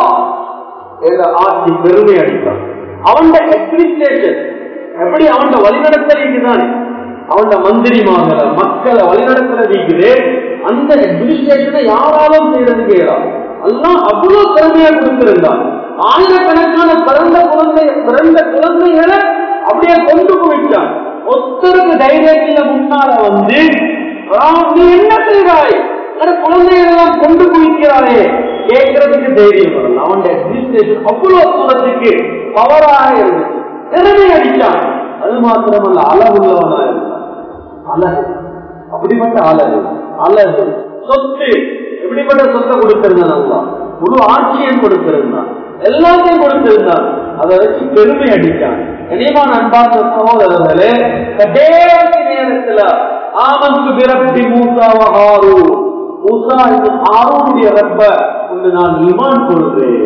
ஏண்ட ஆட்சி பெருமை அடித்தான் அவன் அட்மினிஸ்ட்ரேஷன் எப்படி அவன் வழிநடத்தலைக்கு தானே அவன் மந்திரிமார்களை மக்களை வழிநடத்துறதுக்குது அந்த அட்மினிஸ்ட்ரேஷனை யாராலும் செய்யறதுக்கு இயலாது எல்லாம் அவ்வளவு திறமையா கொடுத்திருந்தான் ஆயிரக்கணக்கான பிறந்த குழந்தை பிறந்த குழந்தைகளை அப்படியே கொண்டு போயிட்டான் ஒருத்தருக்கு தைரியத்தில முன்னால வந்து நீ என்ன செய்வாய் குழந்தைகள் எல்லாம் கொண்டு போய்க்கிறாரே கேட்கறதுக்கு தைரியம் வரல அவன் அட்மினிஸ்ட்ரேஷன் அவ்வளவு தூரத்துக்கு பவராக இருந்துச்சு திறமை அடிச்சான் அது மாத்திரமல்ல அளவுள்ளவனா இருந்தான் அழகு அப்படிப்பட்ட அழகு அழகு சொத்து எப்படிப்பட்ட சொத்தை கொடுத்திருந்தான் முழு ஆட்சியம் கொடுத்திருந்தான் எல்லாத்தையும் கொடுத்திருந்தான் அதை வச்சு பெருமை அடித்தான் கனியமான அன்பார்ந்த சகோதரர்களே கடைசி நேரத்துல ஆமந்து பிறப்பி மூசாவகாரு மூசா இந்த ஆரோனுடைய ரப்ப கொண்டு நான் இமான் கொள்கிறேன்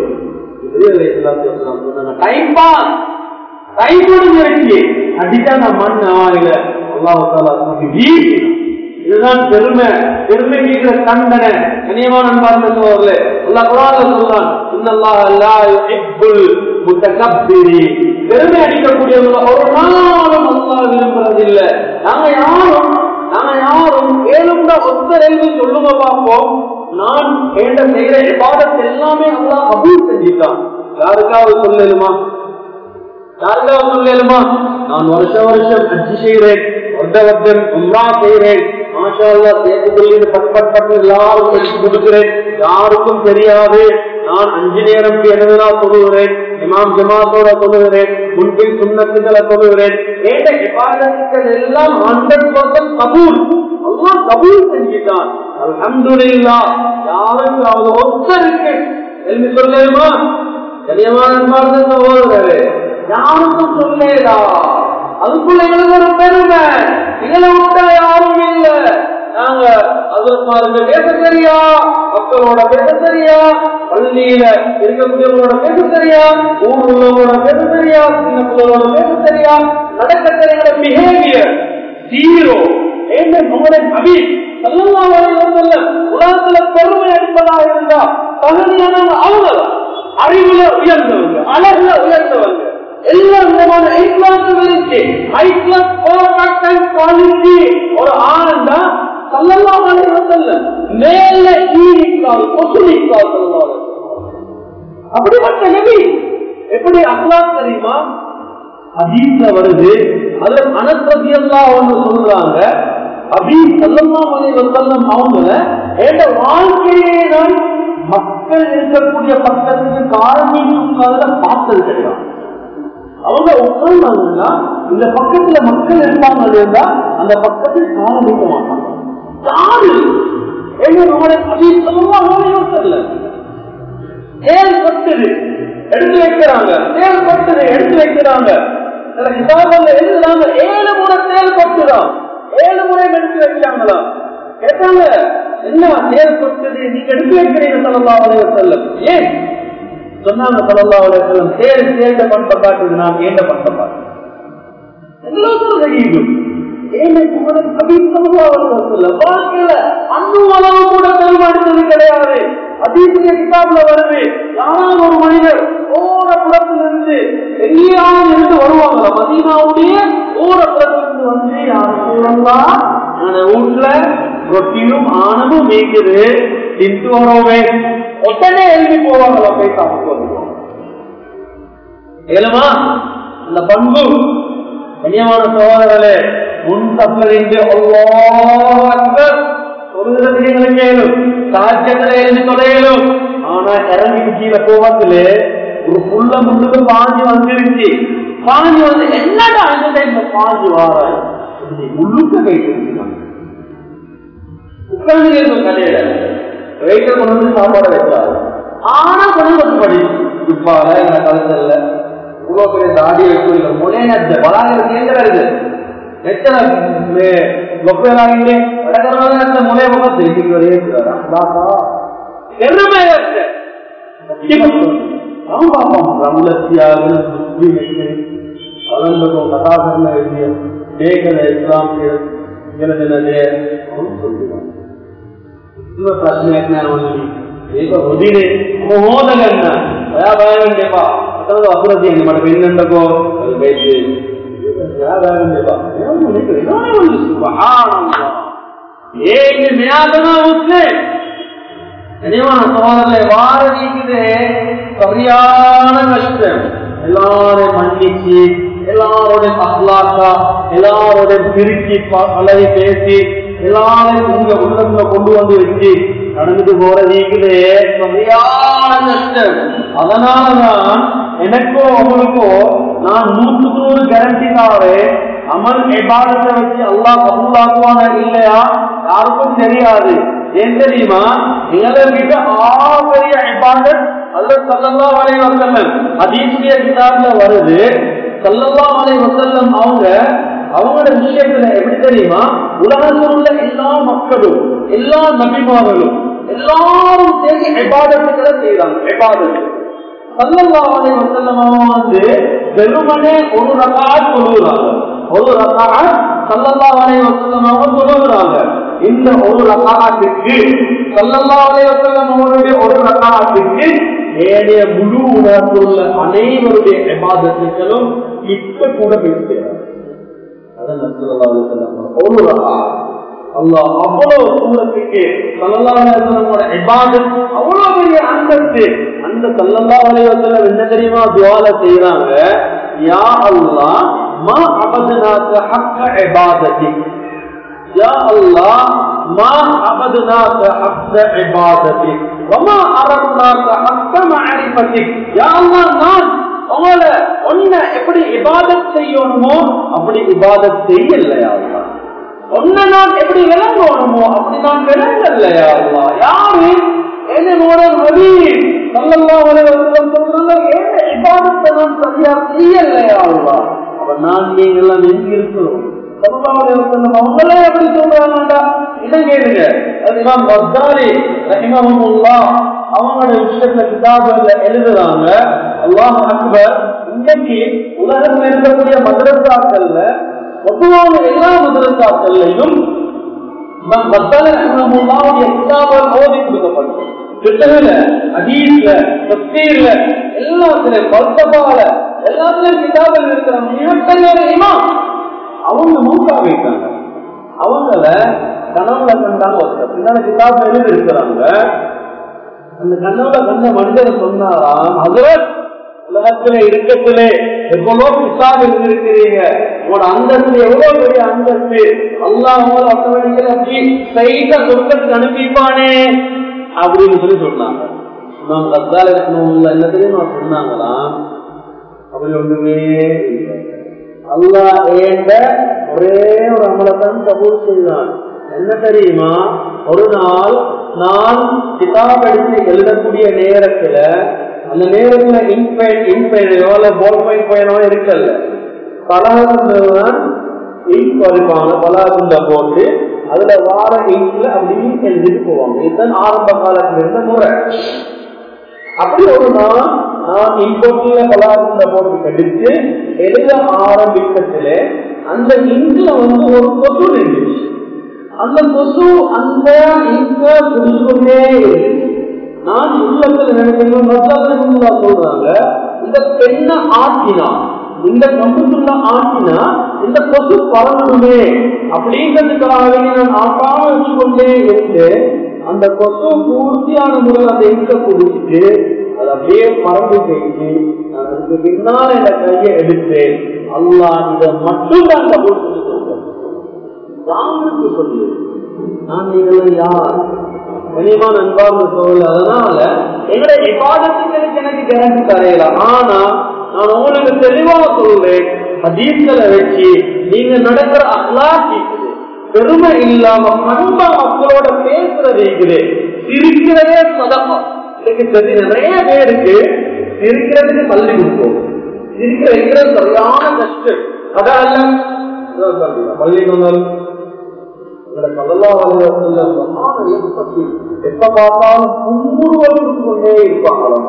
டைம் பாஸ் டைம் முடிஞ்சிருச்சு அடிச்சா நான் மண் ஆகல அல்லாஹால இதுதான் பெருமை பெருமை கேட்கிற தண்டனை கனியமான அன்பார்ந்த சோழர்களே அல்லாஹ் குரான்ல சொல்றான் இன்னல்லாஹ் லா யுஹிப்புல் முத்தகப்பிரி பெருமை அடிக்கக்கூடியவங்க ஒரு நாளும் அல்லாஹ் விரும்புறதில்லை நாங்க யாரும் நாங்க யாரும் ஏழும்ட ஒத்த எழுதி சொல்லுங்க பார்ப்போம் நான் கேட்ட செய்கிற விவாதத்தை எல்லாமே அல்லாஹ் கபூல் செஞ்சிட்டான் யாருக்காவது சொல்லலுமா யாருக்காவது சொல்லலுமா நான் வருஷ வருஷம் அச்சு செய்கிறேன் வருட வருடம் உம்ரா செய்கிறேன் மாஷா சேர்த்து சொல்லி பட் பட் பட் எல்லாரும் எடுத்து கொடுக்கிறேன் யாருக்கும் தெரியாது நான் அஞ்சு நேரம் எனதுனா சொல்லுகிறேன் இமாம் ஜமாத்தோட சொல்லுகிறேன் முன்பின் சுண்ணத்துக்களை சொல்லுகிறேன் கேட்ட விவாதத்துக்கள் எல்லாம் ஹண்ட்ரட் பர்சன்ட் கபூல் எல்லாம் கபூல் செஞ்சுட்டான் அல்ஹம்துலில்லா யாருக்காவது ஒத்தருக்கு என்று சொல்லுமா கனியமான சகோதரரே யாருக்கும் சொல்லேடா அதுக்குள்ள எங்களுக்கு ஒரு பெருமை எங்களை விட்ட யாரும் இல்ல நாங்க அதற்கு பேச சரியா மக்களோட பேச சரியா பள்ளியில இருக்கக்கூடியவங்களோட பேச சரியா ஊர் உள்ளவங்களோட பேச சரியா சின்ன பிள்ளைகளோட பேச சரியா நடக்க தெரியாத பிஹேவியர் ஜீரோ ஏன் நம்முடைய அபி உலகத்துல பெருமை அடிப்பதாக இருந்தா தகுதியானவங்க அவங்கதான் அறிவுல உயர்ந்தவங்க அழகுல உயர்ந்தவங்க எல்லா விதமான ஹை கிளாஸ் இருந்துச்சு high class perfect and quality ஒரு ஆனந்தா சல்லல்லாஹு அலைஹி வஸல்லம் மேல ஈரிக்கால் கொசுலிக்கால் சல்லல்லாஹு அலைஹி அப்படிப்பட்ட நபி எப்படி அஹ்லாக் தெரியுமா ஹதீஸ்ல வருது அதுல அனஸ்ரதி எல்லாம் ஒன்று சொல்றாங்க அப்படி சொல்லமா வசல்லம் அவங்க என் வாழ்க்கையே நான் மக்கள் இருக்கக்கூடிய பக்கத்துக்கு காரணி தூக்காத பார்த்தது கிடையாது அவங்க உட்கார்ந்தாங்கன்னா இந்த பக்கத்துல மக்கள் இருப்பாங்க இருந்தா அந்த பக்கத்தில் காலம் வைக்க மாட்டாங்க யாரு எங்க நம்மளை அப்படி சொல்லமாக தெரியல தேல் பட்டுது எடுத்து வைக்கிறாங்க தேல் பட்டுது எடுத்து வைக்கிறாங்க சில கிதாபல்ல எழுதுறாங்க ஏழு முறை தேல் பட்டுதான் ஏழு முறை எடுத்து வைக்கிறாங்களா கேட்டாங்க என்ன தேல் பட்டுது நீங்க எடுத்து வைக்கிறீங்க சொல்லலாம் அலைய செல்லம் ஏன் சொன்னாங்க சொல்லலாம் அலைய செல்லம் தேல் தேர்ந்த பண்பை காட்டுது நான் ஏண்ட பண்பை காட்டு எல்லாத்தையும் தெரியும் வாழ்க்கையில அன்னும் அளவு கூட தெளிவெடுத்தது கிடையாது அதீசிய கிதாப்ல வருது யாராவது ஒரு மனிதர் ஓர புறத்திலிருந்து எங்கேயாவது இருந்து வருவாங்க மதீனாவுடைய ஓர புறத்திலிருந்து வந்து யாரும் சொல்லலாம் வீட்டுல ரொட்டியும் ஆணமும் மேய்க்குது திட்டு வரோமே உடனே எழுதி போவாங்களா போய் சாப்பிட்டு வருவோம் ஏழுமா அந்த பண்பு கண்ணியமான சோதரர்களே முன் தப்பிலிருந்து சொல்லுறதுக்கு எங்களுக்கு ஏழும் சாட்சியத்துல எழுதி தொலையிலும் ஆனா இறங்கி கீழே போவதில் ஒரு புள்ள முன்னுக்கு பாஞ்சு வந்துருச்சு பாஞ்சு வந்து என்னடா அந்த டைம்ல பாஞ்சு வாராய் உள்ளுக்க கை கொடுத்துருக்காங்க உட்கார்ந்து இருக்கும் கடையில வெயிட்ட கொண்டு வந்து சாப்பாடு வைக்கிறாரு ஆனா கொஞ்சம் கொஞ்சம் படி துப்பால எங்க கலசல்ல இவ்வளவு பெரிய தாடி வைக்கல முனையத்த பலாங்கிற கேந்திரது எத்தனை லொக்கையிலாகிட்டு வடகரவாத முனைய பக்கம் தெரிவிக்கு வரே தாத்தா எருமே அவன் பார்ப்பான் ரமலத்தியாக கலந்துக்கோ கதாகரண எழுதிய கேட்கல இஸ்லாமிய ಗೆಲದಿನದೆ ಅವನು சொல்லுவான் ಇವ ಪ್ರಶ್ನೆ ಜ್ಞಾನವನ್ನು ಈಗ ಹೊದಿರೆ ಹೋದಗನ್ನ ಭಯ ಭಯಗಂಡೆಪ್ಪ ಅಥವಾ ಅಭಿವೃದ್ಧಿಯನ್ನು ಮಾಡಬೇಕು ಇನ್ನೆಂದಕ್ಕೋ ಅದು ಬೈಸಿ ஏழு மியாதனா உஸ்லே கனிவான சோதனை வார நீக்குது சரியான கஷ்டம் எல்லாரும் மன்னிச்சு எல்லாரோட அஹ்லாக்கா எல்லாரோட பிரிச்சு பழகி பேசி எல்லாரையும் உங்க உள்ளத்துல கொண்டு வந்து வச்சு நடந்துட்டு போற நீக்குது சரியான கஷ்டம் அதனாலதான் எனக்கோ அவங்களுக்கோ நான் நூற்றுக்கு நூறு கேரண்டி தாரேன் அமல் எபாதத்தை வச்சு அல்லாஹ் கபூலாக்குவானா இல்லையா யாருக்கும் தெரியாது ஏன் தெரியுமா எங்களை கிட்ட ஆ பெரிய எபாதத் அல்ல சல்லல்லா வலை வசல்லம் அதீசுடைய கிதாப்ல வருது சல்லல்லா வலை வசல்லம் அவங்க அவங்களோட விஷயத்துல எப்படி தெரியுமா உலகத்தில் உள்ள எல்லா மக்களும் எல்லா நபிமார்களும் எல்லாரும் சேர்ந்து எபாதத்துக்களை செய்யறாங்க எபாதத்து சல்லல்லாஹு வசல்லம் அவங்க வந்து வெறுமனே ஒரு ரகாத் சொல்லுறாங்க ஒரு ரகாத் சல்லல்லாஹு அலைஹி வஸல்லம் அவங்க சொல்லுறாங்க இந்த ஒரு ரகாத்துக்கு சல்லல்லாஹு அலைஹி வஸல்லம் அவருடைய ஒரு ரகாத்துக்கு ஏனைய முழு உலகத்தில் உள்ள அனைவருடைய இபாதத்துகளும் இப்ப கூட பேசுகிறார் அதான் சல்லல்லாஹு அலைஹி வஸல்லம் ஒரு ரகாத் அல்லாஹ் அவ்வளவு தூரத்துக்கு சல்லல்லாஹோட இபாதத் அவ்வளவு பெரிய அந்தஸ்து அந்த சல்லல்லாஹோட என்ன தெரியுமா துவால செய்யறாங்க யா அல்லாஹ் மா அபதனாக்க ஹக்க இபாதத்தி யா அல்லாஹ் மா அபதனாக்க ஹக்க இபாதத்தி வமா அரப்னாக்க ஹக்க மஅரிஃபத்தி யா அல்லாஹ் நான் உங்களை ஒன்ன எப்படி இபாதத் செய்யணுமோ அப்படி இபாதத் செய்யலையா அல்லாஹ் ஒன்ன நான் எப்படி விளங்கணுமோ அப்படி நான் விளங்கலையா அல்லா யாரு என்னோட நபி சல்லல்லாஹு அலைஹி வஸல்லம் சொல்றாங்க என்ன இபாதத்தை நான் சரியா செய்யலையா அல்லா அப்ப நான் நீங்க எல்லாம் எங்க இருக்கிறோம் சல்லல்லாஹு அலைஹி வஸல்லம் அவங்களே எப்படி சொல்றாங்கடா இதை கேளுங்க அது இமாம் பஸ்தாரி ரஹிமஹுல்லாஹ் அவங்களோட விஷயத்துல கிதாபுல எழுதுறாங்க அல்லாஹ் அக்பர் இன்னைக்கு உலகத்தில் இருக்கக்கூடிய மதரசாக்கள்ல பொதுவான எல்லா மதரசாக்கள்லையும் ஓதி கொடுக்கப்படும் கிட்டவில அதீஸ்ல தப்தீர்ல எல்லாத்துல பல்சபால எல்லாத்துலயும் கிதாபில் இருக்கிற மிகப்பெரிய இமாம் அவங்க மூக்கா வைத்தாங்க அவங்கள கனவுல கண்டாங்க ஒருத்தர் பின்னால கிதாபு எழுதி இருக்கிறாங்க அந்த கனவுல கண்ட மனிதர் சொன்னாராம் அதில் உலகத்திலே இருக்கத்திலே எவ்வளவு பிசாக இருந்திருக்கிறீங்க உங்களோட அந்தஸ்து எவ்வளவு பெரிய அந்தஸ்து அல்லாஹ் உங்களை அத்தவணிகள் அப்படி சைடா சொர்க்கத்துக்கு அனுப்பிப்பானே அப்படின்னு சொல்லி சொன்னாங்க நாம் கத்தால இருக்கணும் என்ன தெரியுமா சொன்னாங்களாம் அப்படி ஒன்றுமே இல்லை அல்லாஹ் ஏண்ட ஒரே ஒரு அமலத்தான் கபூல் செய்தான் என்ன தெரியுமா ஒரு நாள் நான் கிதாப் எடுத்து எழுதக்கூடிய நேரத்துல அந்த நேரத்துல இன்பயன் இன்பயனையோ அல்ல போல் பாயிண்ட் பயனோ இருக்கல்ல பலகத்தான் இங்க் வலிப்பாங்க பலகத்துல போட்டு அதுல வார இங்க்ல அப்படின்னு எழுதிட்டு போவாங்க இதுதான் ஆரம்ப காலத்துல இருந்த முறை அப்படி ஒரு நாள் நான் இன்பொட்டில பலாரத்துல போட்டு கடிச்சு எழுத ஆரம்பிக்கத்துல அந்த இங்க்ல வந்து ஒரு கொசு இருந்துச்சு அந்த கொசு அந்த இங்க குடிச்சுக்கொண்டே நான் உள்ளத்துல நினைக்கிறேன் சொல்றாங்க இந்த பெண்ணை ஆட்டினா இந்த கம்புக்குள்ள ஆட்டினா இந்த கொசு பறந்துடுமே அப்படிங்கிறதுக்காக நான் ஆட்டாம வச்சுக்கொண்டே இருந்து அந்த கொசு பூர்த்தியான முறையில் அந்த இங்க குடிச்சிட்டு அது அப்படியே பறந்து போயிட்டு நான் அதுக்கு பின்னால் இந்த கையை எடுத்தேன் அல்லா இதை மட்டும் தான் கபூல் சொல்லி சொல்றேன் யாருக்கு சொல்லி நான் நீங்கள் யார் கனிமான் அன்பார்ந்த சோழல் அதனால எங்களுடைய விவாதத்துக்கு எனக்கு கிணக்கு தரையில ஆனா நான் உங்களுக்கு தெளிவாக சொல்றேன் அதீஸ்களை வச்சு நீங்க நடக்கிற அஹ்லாக் பெருமை இல்லாம பண்பா மக்களோட பேசுறது இருக்குது சிரிக்கிறதே சதமா இன்னைக்கு தெரிஞ்ச நிறைய பேருக்கு சிரிக்கிறதுக்கு பள்ளி கொடுப்போம் சிரிக்கிற சரியான கஷ்டம் அதான் பள்ளி வந்தாலும் எப்ப பார்த்தாலும் கும்புருவல் கொண்டே இருப்பாங்களாம்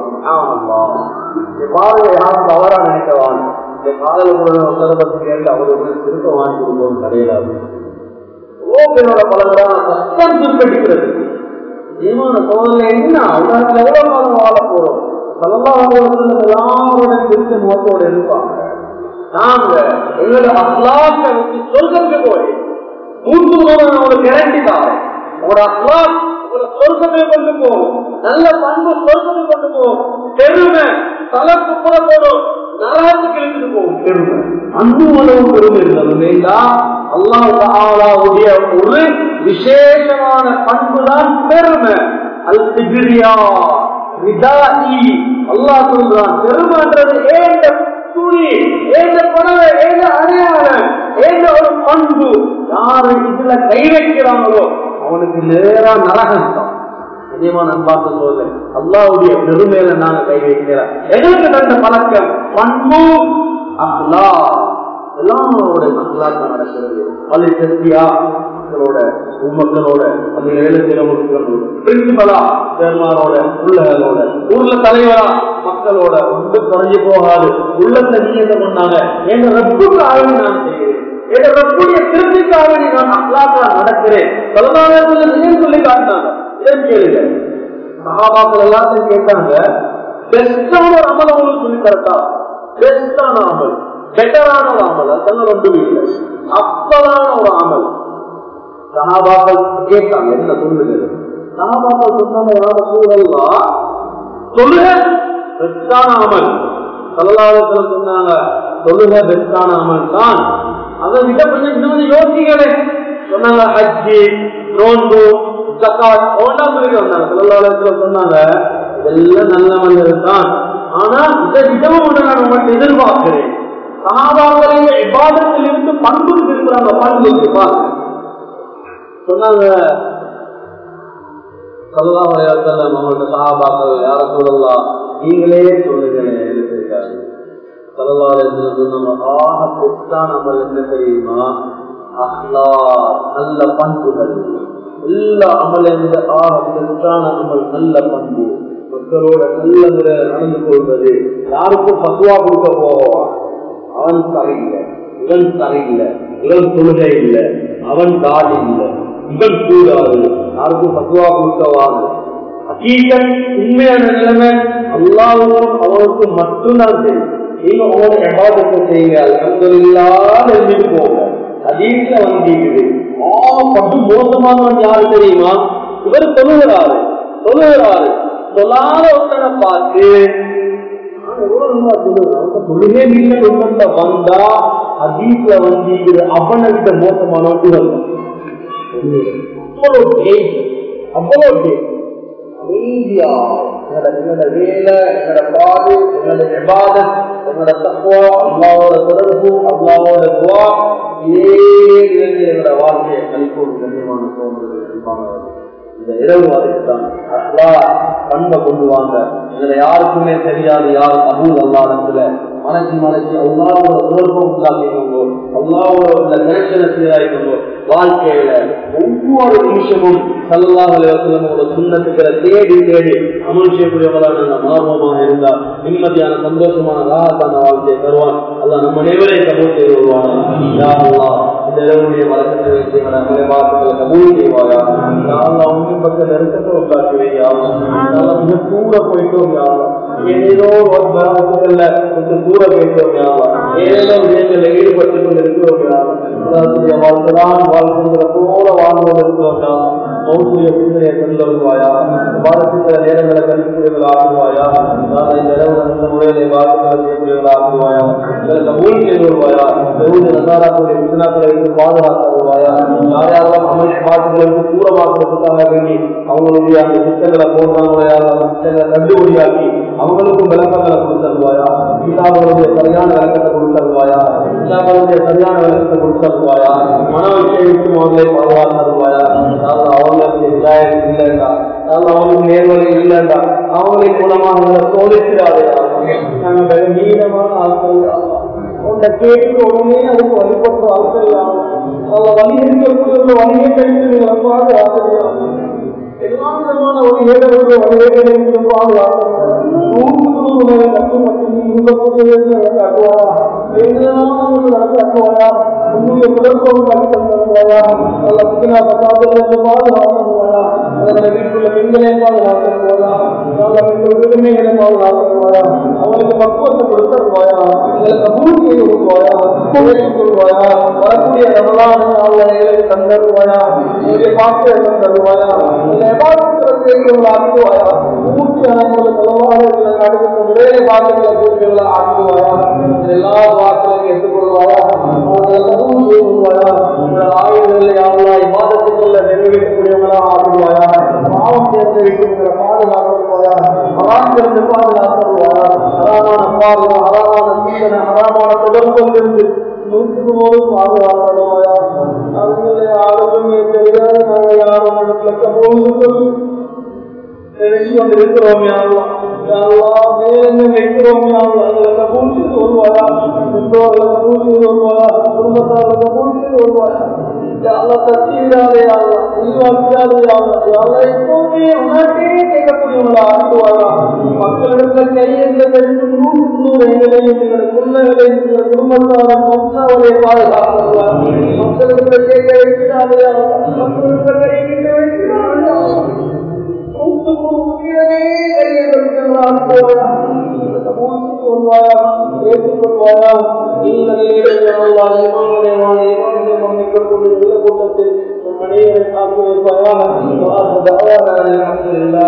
பாருங்க யாரும் தவறா நினைக்கவான் இந்த காதல சந்தர்ப்பத்தை கேட்டு அவருக்கு திரும்ப வாங்கி கொடுப்போம் கிடையாது ஓகேனோட பலங்களான கஷ்டம் திருப்படிக்கிறது ஈமான சோதனை என்ன உலகத்துல எவ்வளவு காலம் வாழ போறோம் எல்லாரோட திருத்த முகத்தோட இருப்பாங்க நாங்க எங்களோட அல்லாக்க வச்சு சொல்றதுக்கு போய் மூன்று மூலம் உங்களுக்கு கேரண்டி தான் உங்களோட அல்லாக் உங்களை சொர்க்கமே கொண்டு போகும் நல்ல பண்பு சொர்க்கமே கொண்டு போகும் பெருமை தலக்கு புற போடும் நரகத்துக்கு இழுத்துட்டு போகும் பெருமை அந்த உணவு பெருமை இருந்தது இல்லைங்களா அல்லாஹுடைய ஒரு விசேஷமான பண்பு தான் பெருமை அது திகிரியா விதாயி அல்லாஹ் சொல்றான் பெருமைன்றது ஏண்ட துணி ஏந்த பறவை ஏந்த அடையாளம் ஏந்த ஒரு பண்பு யாரு இதுல கை வைக்கிறாங்களோ அவனுக்கு நேரா நரகம் தான் நிஜமான பார்த்து சொல்ல அல்லாவுடைய பெருமையில நாங்க கை வைக்கிறோம் எங்களுக்கு தந்த பழக்கம் பண்பு அஹ்லா எல்லாரோட அஹ்லாக்க நடக்கிறது பள்ளி சக்தியா மக்களோட மக்களோட அந்த வேலை செய்யறவங்களோட பிரின்சிபலா சேர்மாரோட பிள்ளைகளோட ஊர்ல தலைவரா மக்களோட ஒன்று குறைஞ்சு போகாது உள்ளத்தை நீ என்ன பண்ணாங்க எங்க ரப்புக்காக நான் செய்கிறேன் எங்க ரப்புடைய திருப்திக்காக நான் அஹ்லாக்கா நடக்கிறேன் சொல்லலாம் ஏன் சொல்லி காட்டினாங்க ஏன் கேளுங்க சகாபாக்கள் எல்லாத்தையும் கேட்டாங்க பெஸ்டான ஒரு அமல் அவங்களுக்கு சொல்லி தரட்டா பெஸ்டான அமல் பெட்டரான ஒரு அமல் அதெல்லாம் ஒன்றும் இல்லை அப்பதான ஒரு அமல் சகாபாக்கள் கேட்டாங்க என்ன சொல்லுங்க சகாபாக்கள் சொன்னாங்க யார சூழல்லா சொல்லுங்க பெஸ்டான அமல் சல்லாலத்தில் சொன்னாங்க சொல்லுங்க பெஸ்டான அமல் தான் அதை விட கொஞ்சம் இன்னும் யோசிக்கவே சொன்னாங்க ஹஜ்ஜி நோன்பு ஜக்காத் ஒன்றா சொல்லி வந்தாங்க சல்லாலத்துல சொன்னாங்க இதெல்லாம் நல்ல மனிதர் தான் ஆனா இதை விடவும் ஒன்று நான் உங்கள்கிட்ட எதிர்பார்க்கிறேன் சகாபாக்களை விவாதத்தில் இருந்து பண்பு இருக்கிறாங்க பண்பு இருப்பாங்க சொன்னாங்க சல்லா வலையாத்தல்ல நம்மள்ட்ட சகாபாக்கள் யார சொல்லலாம் நீங்களே சொல்லுங்களேன் இருக்காங்க சல்லா சொன்னாங்க ஆக பெற்றான நம்ம என்ன தெரியுமா அஹ்லா நல்ல பண்புகள் எல்லா அமல் என்ற ஆக பெற்றான அமல் நல்ல பண்பு மக்களோட நல்ல முறை நடந்து கொள்வது யாருக்கும் பக்குவா கொடுக்க போவான் அவன் சரியில்லை இவன் சரியில்லை இவன் தொழுகை இல்லை அவன் தாடி இல்லை இவன் கூடாது யாருக்கும் பக்குவா கொடுக்கவாங்க அக்கீகன் உண்மையான நிலைமை அல்லாவும் அவனுக்கு மட்டும்தான் தெரியும் நீங்க உங்களோட எபாதத்தை செய்யுங்க அல்ஹம்துலில்லாஹ் எழுதிட்டு போங்க அதீஸ்ல வந்தீங்குது ஆ பட்டு மோசமானவன் யாரு தெரியுமா இவர் தொழுகிறாரு தொழுகிறாரு சொல்லாத ஒருத்தனை பார்த்து தொழுகே நீங்க உள்ளந்த வந்தா அதீப்ல வந்து இது அவனை விட மோசமான வண்டிகள் அவ்வளோ டேட் அவ்வளோ டேட் அமைதியா எங்களோட எங்களோட வேலை எங்களோட பாடு எங்களோட விவாதம் எங்களோட தக்குவா அல்லாவோட தொடர்பு அல்லாவோட துவா இதே எங்களோட வாழ்க்கையை கழிப்போம் கண்ணியமான சோழர்கள் இந்த இரவு வரைக்கும் அல்லா பண்பை கொண்டு வாங்க இதுல யாருக்குமே தெரியாது யார் அபூல் அல்லாடத்துல மனசு மனசு அல்லாவோட உணர்வும் உண்டாக்கிக்கோங்க அல்லாவோட இந்த கனெக்ஷனை சீராயிக்கோங்க வாழ்க்கையில ஒவ்வொரு நிமிஷமும் சல்லாஹலோட சுண்ணத்துக்களை தேடி தேடி அமல் செய்யக்கூடியவர்களாக நாங்கள் மார்வமாக இருந்தா நிம்மதியான சந்தோஷமான ராகத்தான வாழ்க்கையை தருவான் அல்ல நம்ம அனைவரை கபூல் செய்து வருவானா யாருல்லா இந்த இரவுடைய வழக்கத்தை வைத்து எங்களை அமலை வார்த்தைகளை கபூல் செய்வாயா யாருல்லா உண்மை பக்க நெருக்கத்தை உண்டாக்குவையா மிக கூட போயிட்டோம் யாரும் ஏதோ ஒரு பலத்துல கொஞ்சம் தூர போயிட்டோம் யாரும் ஏதோ விஷயங்களில் ஈடுபட்டு கொண்டு இருக்கிறோம் யாரும் வாழ்க்கைதான் வாழ்க்கைங்கிற போல வாழ்ந்து இருக்கிறோம் யாரும் மௌசூரிய சிந்தனையை கொண்டு வருவாயா பாரதிக்கிற நேரங்களை கழிக்கக்கூடியவர்கள் ஆக்குவாயா நான் இந்த இரவு அந்த முறையிலே பாரதிகளை செய்யக்கூடியவர்கள் ஆக்குவாயா இதற்கு மூல் செய்து வருவாயா எவ்வளவு நசாராக்களுடைய விசனாக்களை இருந்து பாதுகாத்து வருவாயா யார் யாரெல்லாம் அமைச்சு பாட்டுகளுக்கு தூரமாக்குறதுக்காக வேண்டி அவங்களுடைய அந்த திட்டங்களை போடுறாங்களோ யாரும் திட்டங்களை கண்டுபிடியாக்கி அவங்களுக்கும் விளக்கங்களை கொடுத்தருவாயா கீதாவுடைய சரியான விளக்கத்தை கொடுத்தருவாயா கீதாவுடைய சரியான விளக்கத்தை கொடுத்தருவாயா மன விஷயத்துக்கும் அவங்களை பாதுகாத்தருவாயா அவங்களுக்கு இதாயம் இல்லைண்டா அவங்களுக்கு நேர்வழி இல்லைண்டா அவங்களின் மூலமாக உங்களை சோதிக்கிறாரையா நாங்கள் வெறும் நீளமான ஆட்கள் உன்னை கேட்டு உடனே அதுக்கு வழிபட்ட ஆட்கள் அவ வழி இருக்கக்கூடிய வழியை கழித்து நீங்கள் பாதுகாக்கிறீங்க எல்லா விதமான வழிகளுக்கு வழிகளை பாதுகாக்கிறீங்க நூற்றுக்கு கட்டு மட்டும் இருக்கக்கூடிய காட்டுவாயா காட்டுவாயா உன்னுடைய முதற்கோள் காட்டி தந்துவாயா நல்ல புதினா பத்தாவது பாதுகாத்துவாயா அதனை வீட்டுள்ள பெண்களை பாதுகாத்துவாயா நல்ல பெண்கள் உரிமைகளை பாதுகாத்துவாயா அவங்களுக்கு பக்குவத்தை கொடுத்துருவாயா எங்களுக்கு பூர்த்தி செய்து கொடுப்பாயா கொள்வாயா வரக்கூடிய ரமலான அவர்களை தந்தருவாயா உங்களுடைய பாக்கிய தந்தருவாயா செய்கிறவங்களை ஆக்குவாயா பூர்த்தியான செலவாக அடுத்த விரைவை பாக்கியங்களை பூர்த்திகளை ஆக்குவாயா எல்லா வாக்குகளையும் ஏற்றுக்கொள்வாயா செய்வாயா ஆயுதங்களை யாவலா இவ்வாதத்துக்குள்ள நிறைவேற்றக்கூடியவங்களா ஆக்குவாயா பாவம் சேர்த்து வைக்கிற பாதுகாத்துவாயா அறாமிருந்து பாதுகாத்துவாயா அறாமான பாதுகா அறாமான சிந்தனை அறாமான தொடர்பிலிருந்து நூற்றுக்கு நூறு பாதுகாத்துவாயா அவங்களை யாருக்குமே தெரியாது நாங்கள் யாரும் இடத்துல போகுது நினைச்சு கொண்டிருக்கிறோம் யாரெல்லாம் யாரெல்லாம் மேலே வைக்கிறோம் யாரெல்லாம் எங்களை பூச்சி வருவாயா பெற்றோர்களை பூச்சி வருவாயா குடும்பத்தார்களை பூச்சி வருவாயா யாரெல்லாம் தச்சிடாதே யாரெல்லாம் உள்வாக்கிடாதே யாரெல்லாம் யாரெல்லாம் எப்பவுமே உனக்கே கேட்கக்கூடியவங்களா ஆக்குவாயா மக்களிடத்துல கையெழுந்த தெரிந்து நூற்று நூறு எங்களையும் எங்களை பிள்ளைகளையும் எங்கள் குடும்பத்தார மொத்தாவதை பாதுகாப்பார் மக்களிடத்துல கேட்க வைக்கிறாதே மக்களிடத்துல கை கேட்க வைக்கிறாதே மனிதரை காத்து வைப்பாயா